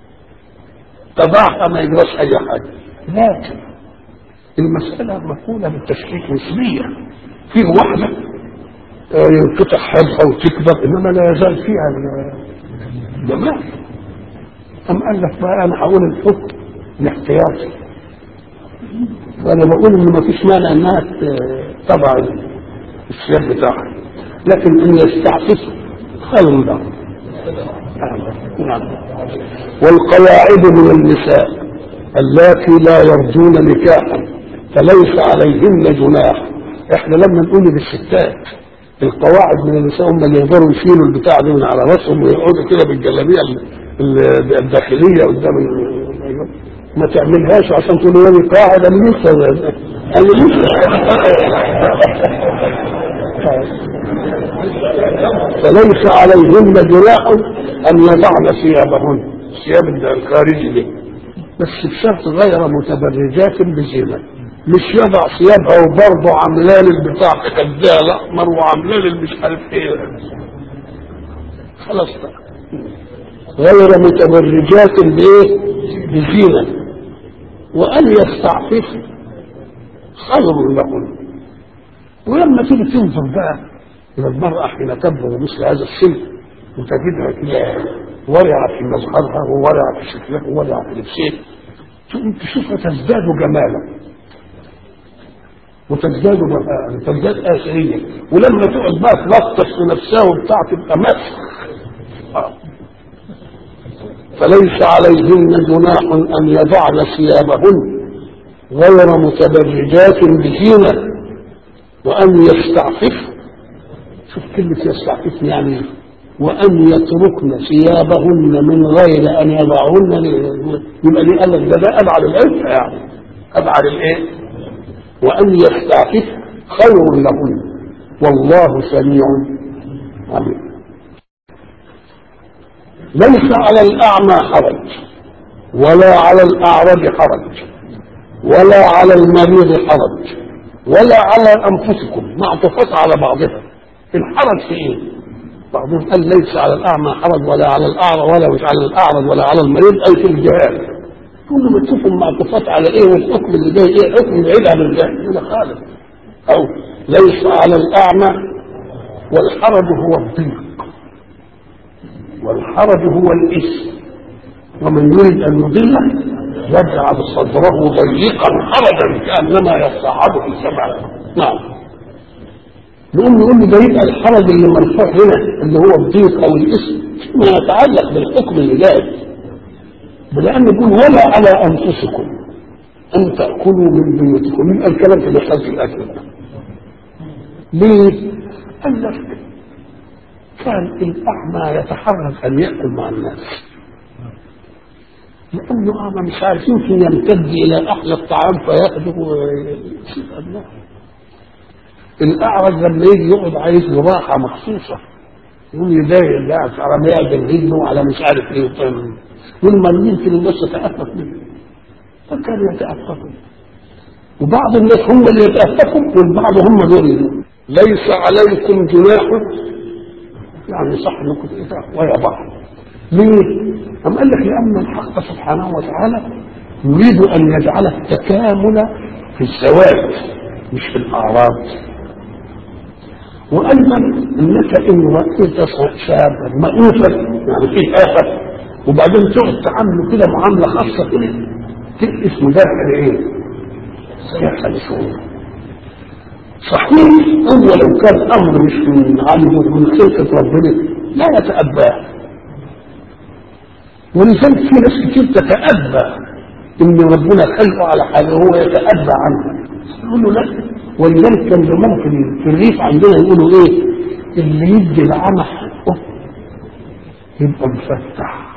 تضعها ما يجراش اي حاجه لكن المساله مفعوله بالتشكيك نسبيه في واحده آه، ينقطع حبها وتكبر انما لا يزال فيها الجمال أم قال لك بقى انا هقول الحكم الاحتياطي وانا بقول ان ما فيش مانع انها ت- تضع الثياب بتاعها لكن ان يستعفف خير له نعم والقواعد من النساء اللاتي لا يرجون نكاحا فليس عليهن جناح احنا لما نقول للستات القواعد من النساء هم اللي يقدروا يشيلوا البتاع دي من على راسهم ويقعدوا كده بالجلابيه ال- ال- الداخليه قدام ال- ما تعملهاش عشان تقول لي قاعد انا لسه انا لسه فليس عليهن جناح ان يضعن ثيابهن الثياب الخارجي دي بس بشرط غير متبرجات بزينه مش يضع ثيابها وبرضه عاملاه البتاع كده الاحمر وعاملاه مش عارف ايه خلاص بقى غير متبرجات بايه؟ بزينه وان يستعففن خير لهن ولما تيجي تنظر بقى الى المراه حين تبلغ مثل هذا السن وتجدها كده ورعه في مظهرها وورعه في شكلها وورعه في لبسها تقوم تشوفها تزداد جمالا وتزداد بهاء وتزداد آثرية ولما تقعد بقى تلطش في نفسها وبتاع تبقى مسخ آه. فليس عليهن جناح أن يضعن ثيابهن غير متبرجات بزينة وأن يستعففن شوف كلمة يستعففن يعني إيه؟ وأن يتركن ثيابهن من غير أن يضعهن ل- يبقى ليه قال لك ده ده أبعد العفة يعني أبعد الإيه؟ وأن يستعفف خير لهن والله سميع عليم ليس على الأعمى حرج ولا على الأعرج حرج ولا على المريض حرج ولا على أنفسكم معطوفات على بعضها الحرج في إيه؟ بعضهم قال ليس على الأعمى حرج ولا على الأعرج ولا مش على الأعرج ولا على المريض أي في الجهاد كل ما تشوفوا معطوفات على ايه والحكم اللي جاي ايه حكم بعيد عن الجهل كده خالص او ليس على الاعمى والحرج هو الضيق والحرج هو الاثم ومن يريد ان يضله يجعل صدره ضيقا حرجا كانما يصعد في السماء نعم نقوم نقول له ده يبقى الحرج اللي مرفوع هنا اللي هو الضيق او الاثم ما يتعلق بالحكم اللي جاي لأن يقول ولا على أنفسكم أن تأكلوا من بيوتكم يبقى الكلام في مسألة الأكل ليه؟ قال لك كان الأعمى يتحرك أن يأكل مع الناس لأنه أعمى مش عارف يمكن يمتد إلى أحلى الطعام فيأخذه ويسيب الله الأعرج لما يجي يقعد عايز له راحة مخصوصة يقول يضايق الناس على ما يعدل رجله على مش عارف ايه وطن والمريض يمكن الناس تتأفف منه فكانوا يتأففوا وبعض الناس هم اللي يتأففوا والبعض هم دول ليس عليكم جناح يعني صح انكم تتأفوا ويا بعض ليه؟ أم قال لك لأن الحق سبحانه وتعالى يريد ان يجعل التكامل في الزواج مش في الاعراض وايضا انك ان رايت شابا مأوفا يعني فيه افه وبعدين تقعد تعامله كده معامله خاصه كده اسمه ده ايه؟ يحصل شعور صحيح هو لو كان امر مش من عالم من خلقه ربنا لا يتأباه ولذلك في ناس كتير تتأبى ان ربنا خلقه على حاجه هو يتأبى عنها يقول له لا ولذلك كان زمان في في الريف عندنا يقولوا ايه اللي يدي العمى حقه يبقى مفتح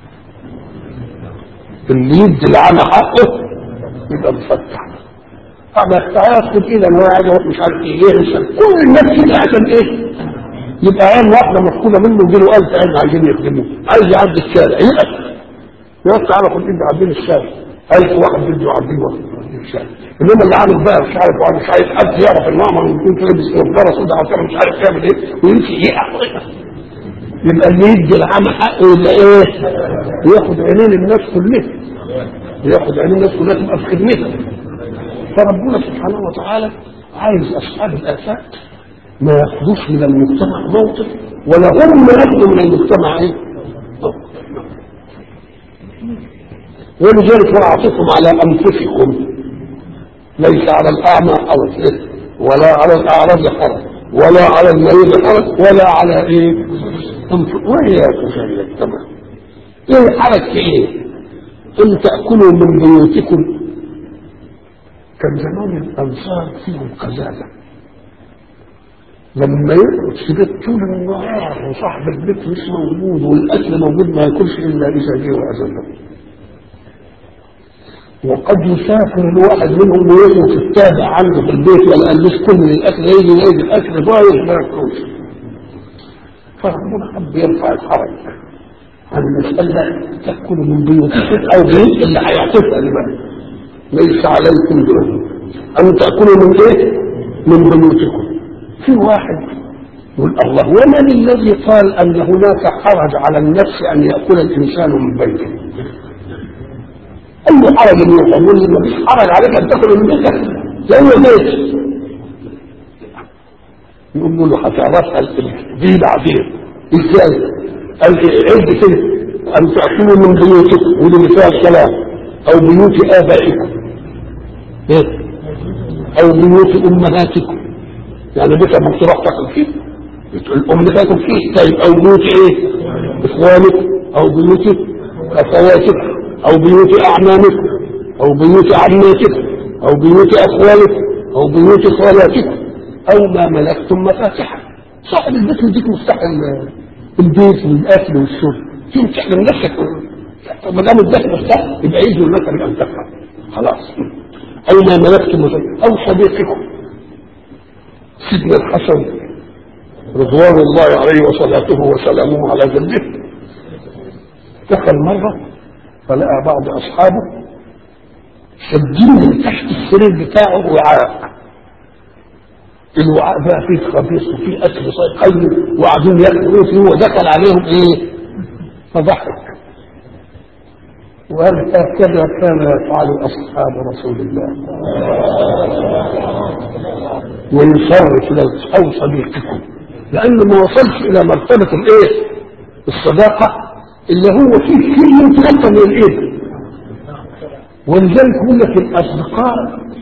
اللي يدي العمى حقه يبقى مفتح طبعا هياخد كده ان هو عايز يروح مش عارف ايه يرسل كل الناس كده عشان ايه يبقى عين واحده مفقوده منه يجي له 1000 عين عايزين يخدموه عايز يعدي الشارع يقف يقف تعالى خد ايدي عدين الشارع 1000 واحد بده يعديه واحد الشارع انما اللي عامل بقى مش عارف وانا مش عايز حد يعرف المعمر ويكون لابس نظاره سوداء عشان مش عارف يعمل ايه ويمشي يقف يبقى اللي يدي العام حقه يبقى ايه؟ ياخد عينين الناس كلها ياخد عينين الناس كلها تبقى في خدمته فربنا سبحانه وتعالى عايز اصحاب الافات ما ياخذوش من المجتمع موقف ولا هم ياخذوا من المجتمع ايه؟ موقف ولذلك واعطفهم على انفسكم ليس على الاعمى حرج ولا على الاعرج حرج ولا على المريض حرج ولا على ايه؟ وإياكم في المجتمع ايه الحرج في ايه؟ ان تاكلوا من بيوتكم كان زمان الانصار فيهم قزازه لما يقعد في بيت طول النهار وصاحب البيت مش موجود والاكل موجود ما ياكلش الا اذا جه واذن وقد يسافر الواحد منهم ويقعد في التابع عنده في البيت ولا قالوش كل الاكل يجي يجي الاكل بايظ ما ياكلوش فربنا حب يرفع الحرج عن المسألة تأكل من بيوتكم أو بيوت اللي هيعطفها بقى ليس عليكم جناح أن تأكلوا من إيه؟ من بيوتكم في واحد يقول الله ومن الذي قال أن هناك حرج على النفس أن يأكل الإنسان من بيته أي حرج يقول لي ما فيش حرج عليك أن تأكل من بيتك لأنه بيت يقول له هتعرفها دي بعدين ازاي؟ قال عد كده أن تأكلوا من بيوتكم ودي فيها الكلام أو بيوت آبائكم إيه؟ أو بيوت أمهاتكم يعني بيت أبوك تروح تاكل فيه الأم تاكل فيه طيب أو بيوت إيه؟ إخوانك أو بيوت أخواتك أو بيوت أعمامك أو بيوت عماتك أو بيوت أخوالك أو بيوت خالاتك أو ما ملكتم مفاتحه صاحب البيت يديك مفتاح البيت والأكل والشرب تمسح من نفسك ما دام اداك مفتاح يبقى يجي لك ان تفهم خلاص او ما ملكتم او صديقكم سيدنا الحسن رضوان الله عليه وصلاته وسلامه على جده دخل مرة فلقى بعض أصحابه شدين من تحت السرير بتاعه وعاء الوعاء بقى فيه خبيث وفيه أكل قيم وقاعدين ياكلوا فيه ودخل عليهم إيه فضحك وقال هكذا كان يفعل اصحاب رسول الله ويصرف لو او صديقكم لانه ما وصلش الى مرتبه الايه الصداقه اللي هو فيه شيء يتغطى من الايد ولذلك يقول لك الاصدقاء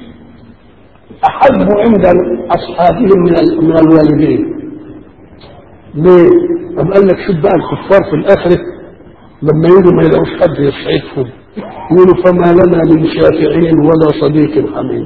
احب عند اصحابهم من من الوالدين ليه؟ طب قال لك شوف بقى الكفار في الاخره لما يجوا ما يلاقوش حد يسعدهم يقولوا فما لنا من شافعين ولا صديق حميد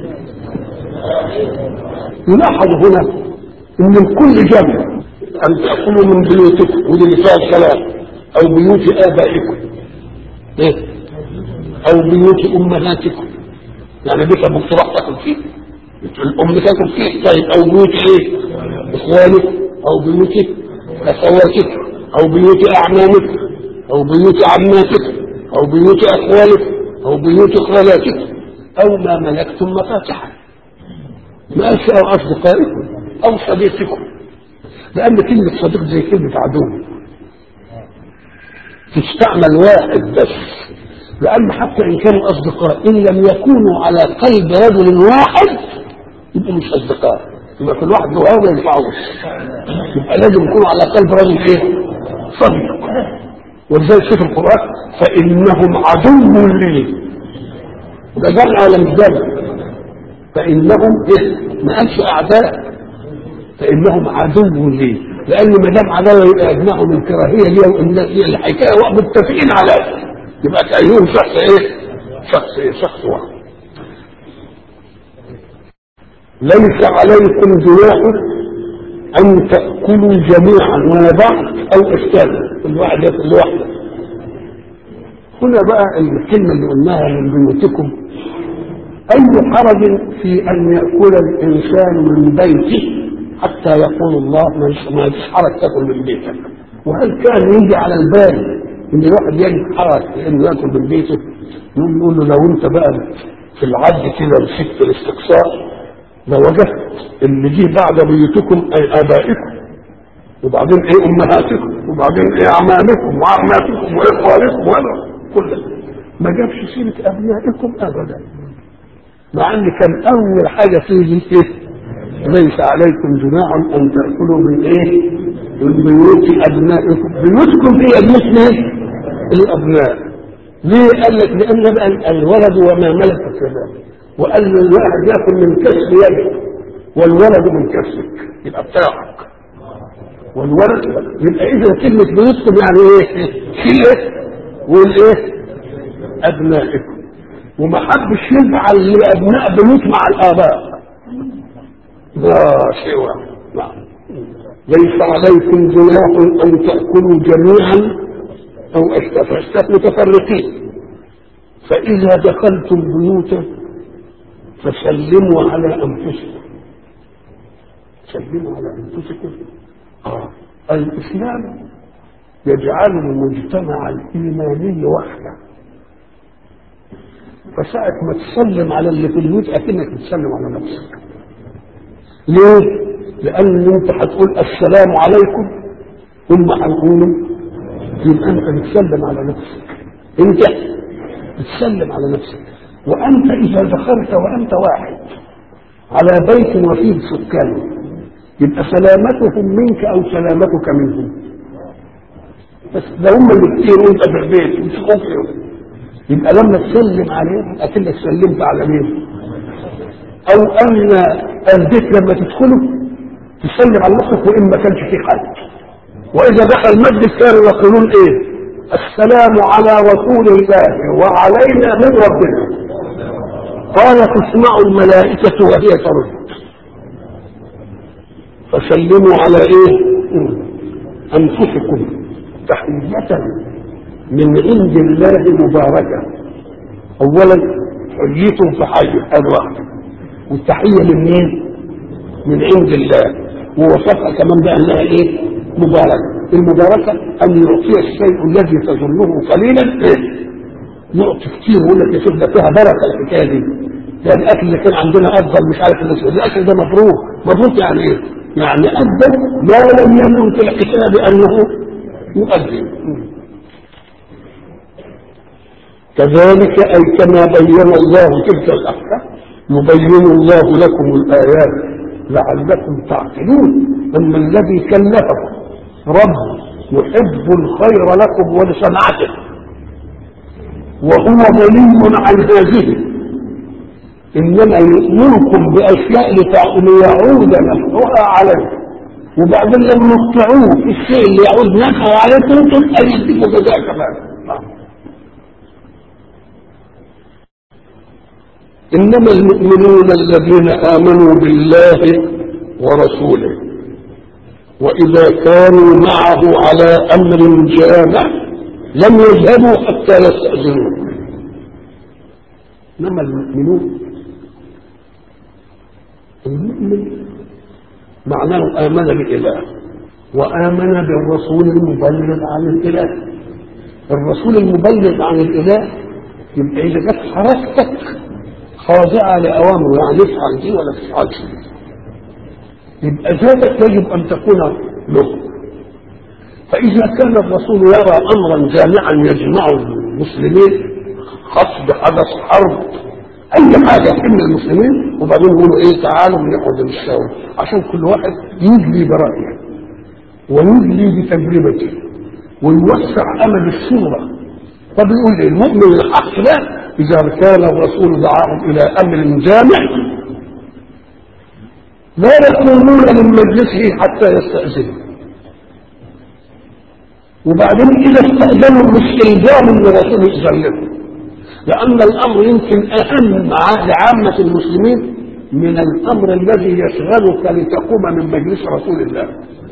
يلاحظ هنا ان الكل جمع ان تاكلوا من بيوتكم ودي اللي فيها الكلام او بيوت ابائكم إيه؟ او بيوت امهاتكم يعني بيت ابوك تروح تاكل فيه الام تاكل فيه طيب او بيوت ايه اخوانك او بيوت اخواتك او بيوت اعمامك او بيوت عماتك او بيوت اخوالك او بيوت خالاتك او ما ملكتم مفاتحه ما قالش او اصدقائكم او صديقكم لان كلمه صديق زي كلمه عدو تستعمل واحد بس لأن حتى إن كانوا أصدقاء إن لم يكونوا على قلب رجل واحد يبقوا مش أصدقاء يبقى كل واحد له هوى ما ينفعوش يبقى لازم يكونوا على قلب رجل إيه؟ صديق ولذلك شوف القرآن فإنهم عدو لي ده جمع ولا مش جمع فإنهم إيه؟ ما قالش أعداء فإنهم عدو لي لأن ما دام عداوة يبقى يجمعهم الكراهية لي وإن الحكاية متفقين عليها يبقى كأيهم شخص إيه؟ شخص إيه؟ شخص واحد ليس عليكم جناح أن تأكلوا جميعا مع بعض أو أشتاتا كل واحد ياكل لوحده هنا بقى الكلمة اللي قلناها من بيوتكم أي حرج في أن يأكل الإنسان من بيته حتى يقول الله ما فيش حرج تاكل من بيتك وهل كان يجي على البال ان الواحد يجد حرج في انه ياكل من بيته نقول له لو انت بقى في العد كده مسكت الاستقصاء لوجدت اللي جه بعد بيوتكم اي ابائكم وبعدين ايه امهاتكم وبعدين ايه اعمامكم وعماتكم واخوالكم ولا كل ما جابش سيره ابنائكم ابدا مع ان كان اول حاجه تيجي ايه ليس عليكم جناح ان تاكلوا من ايه من بيوت ابنائكم بيوتكم هي بيوت مين الابناء ليه قال لك لان بقى الولد وما ملكت يداه وقال له الواحد ياكل من كسب يده والولد من كسبك يبقى بتاعك والولد يبقى اذا كلمه بيوتكم يعني ايه في ايه والايه ابنائكم وما حبش يجعل لابناء بيوت مع الاباء لا شيء واحد نعم ليس عليكم جناح ان تاكلوا جميعا او اشتاف اشتاف متفرقين فاذا دخلتم بيوتا فسلموا على انفسكم سلموا على انفسكم آه. الاسلام يجعل المجتمع الايماني وحده فساعة ما تسلم على اللي في البيوت اكنك بتسلم على نفسك ليه؟ لأن أنت هتقول السلام عليكم ثم هنقول يبقى أنت بتسلم على نفسك أنت بتسلم على نفسك وأنت إذا دخلت وأنت واحد على بيت وفيه سكان يبقى سلامتهم منك أو سلامتك منهم بس ده هم اللي كتير وأنت في البيت مش خوفهم يبقى لما تسلم عليهم أكنك سلمت على مين؟ او ان البيت لما تدخله تسلم على نفسك وان ما كانش فيه حد واذا دخل مجلس كانوا يقولون ايه السلام على رسول الله وعلينا من ربنا قال تسمع الملائكة وهي ترد فسلموا على ايه انفسكم تحية من عند الله مباركة اولا حييتم في حي هذا واحد والتحيه من مين؟ من عند الله ووصفها كمان بانها ايه؟ مباركه المباركه ان يعطي الشيء الذي تظنه قليلا ايه؟ يعطي كتير ويقول لك يا شوف ده فيها بركه الحكايه دي ده الاكل اللي كان عندنا افضل مش عارف الناس الاكل ده مبروك مبروك يعني ايه؟ يعني ادى ما لم يمن في الكتاب انه يؤدي كذلك اي كما بين الله تلك الاحكام يبين الله لكم الآيات لعلكم تعقلون أما الذي كلفكم رب يحب الخير لكم ولصنعته وهو غني عن هذه إنما يأمركم بأشياء ليعود نفعها عليكم وبعدين لما تطيعوه في الشيء اللي يعود نفعه عليكم تبقى يديكم جزاء كمان إنما المؤمنون الذين آمنوا بالله ورسوله وإذا كانوا معه على أمر جامع لم يذهبوا حتى يستأذنوه إنما المؤمنون المؤمن معناه آمن بالإله وآمن بالرسول المبلغ عن الإله الرسول المبلغ عن الإله يبقى إذا جت حركتك خاضعة لأوامره يعني افعل دي ولا تفعلش دي يبقى ذاتك يجب أن تكون له فإذا كان الرسول يرى أمرا جامعا يجمع المسلمين قصد حدث حرب اي حاجه تهم المسلمين وبعدين يقولوا ايه تعالوا نقعد نتشاور عشان كل واحد يجلي برايه ويجلي بتجربته ويوسع امل الصوره طب يقول لي المؤمن الحق ده اذا كان الرسول دعاهم الى امر جامع لا يقومون من مجلسه حتى يستأذنوا وبعدين إذا استأذنوا مش إلزام من الرسول يأذن لهم لأن الأمر يمكن أهم لعامة المسلمين من الأمر الذي يشغلك لتقوم من مجلس رسول الله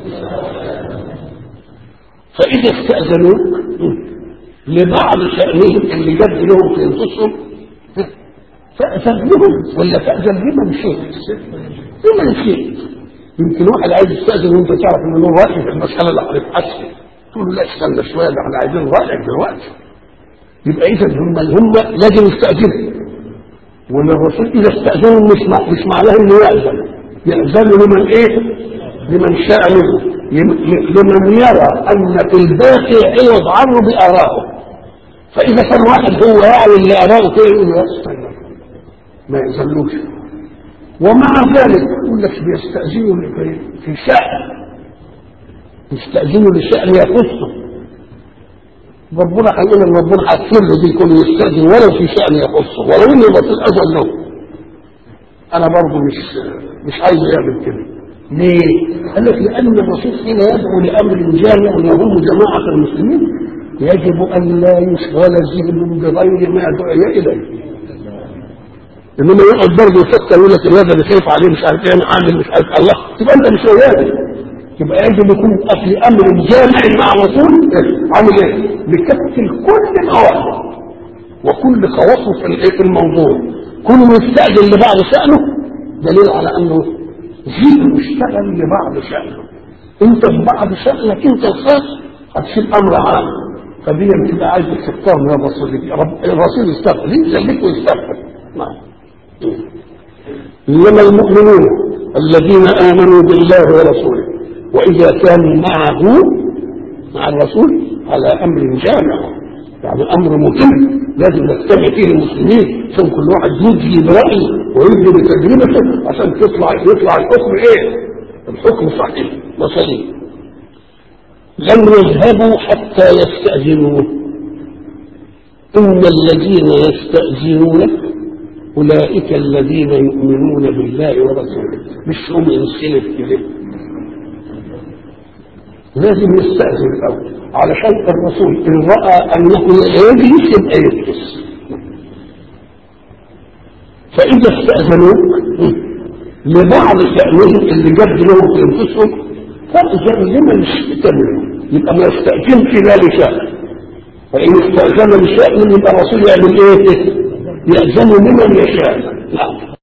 فإذا استأذنوك لبعض شأنهم اللي جد لهم في أنفسهم فأذن لهم ولا تأذن لمن شئت لمن شئت يمكن واحد عايز يستأذن وانت تعرف ان له رأي في المسألة اللي هنتحسن تقول له لا استنى شوية ده احنا عايزين رأيك دلوقتي يبقى إذا هم هم لازم يستأذنوا وان الرسول إذا استأذنوا مش مع مش معناه إنه يأذن يأذن لمن إيه؟ لمن شاء منه لمن يرى أن في الباقي عوض عنه بآرائه فإذا كان واحد هو يعلم اللي آراءه كده يقول له استنى ما يأذنوش ومع ذلك يقول لك بيستأذنوا في شأن يستأذنوا لشأن يخصه ربنا هيقول ان ربنا هيغفر له دي يكون يستأذن ولو في شأن يخصه ولو انه الرسول أذن له أنا برضه مش مش عايز يعمل كده ليه؟ قال لك لأن الرسول حين يدعو لأمر جامع يهم جماعة المسلمين يجب أن لا يشغل الذهن بغير ما دعي إليه انما يقعد برضه يفكر يقول لك الواد اللي خايف عليه مش عارف ايه انا عامل مش عارف الله تبقى انت مش وياه يبقى يجب يكون في امر جامع مع الرسول عامل ايه؟ مكفل كل مواقف وكل خواصه في الايه في الموضوع كل يستأذن لبعض شأنه دليل على انه زيد مشتغل لبعض شأنه انت في بعض شأنك انت الخاص هتشيل امر عام فدي بتبقى عايز تختار من الرسول الرسول يستغفر ليه؟ خليك ويستغفر نعم إنما المؤمنون الذين آمنوا بالله ورسوله وإذا كانوا معه مع الرسول على أمر جامع يعني أمر مهم لازم نجتمع فيه المسلمين عشان كل واحد يجري برأيه ويجري بتجربته عشان تطلع يطلع الحكم إيه؟ الحكم صحيح وسليم لم يذهبوا حتى يستأذنوه إن الذين يستأذنونك أولئك الذين يؤمنون بالله ورسوله مش هم ينسلف كده لازم يستأذن الأول علشان الرسول إن رأى أنه يجلس يبقى يجلس فإذا استأذنوك لبعض شأنهم اللي جد لهم في أنفسهم فأذن لمن شئت منهم يبقى ما يستأذنش لا لشأن فإن استأذن لشأن يبقى الرسول يعمل إيه؟ يأذن لمن يشاء لا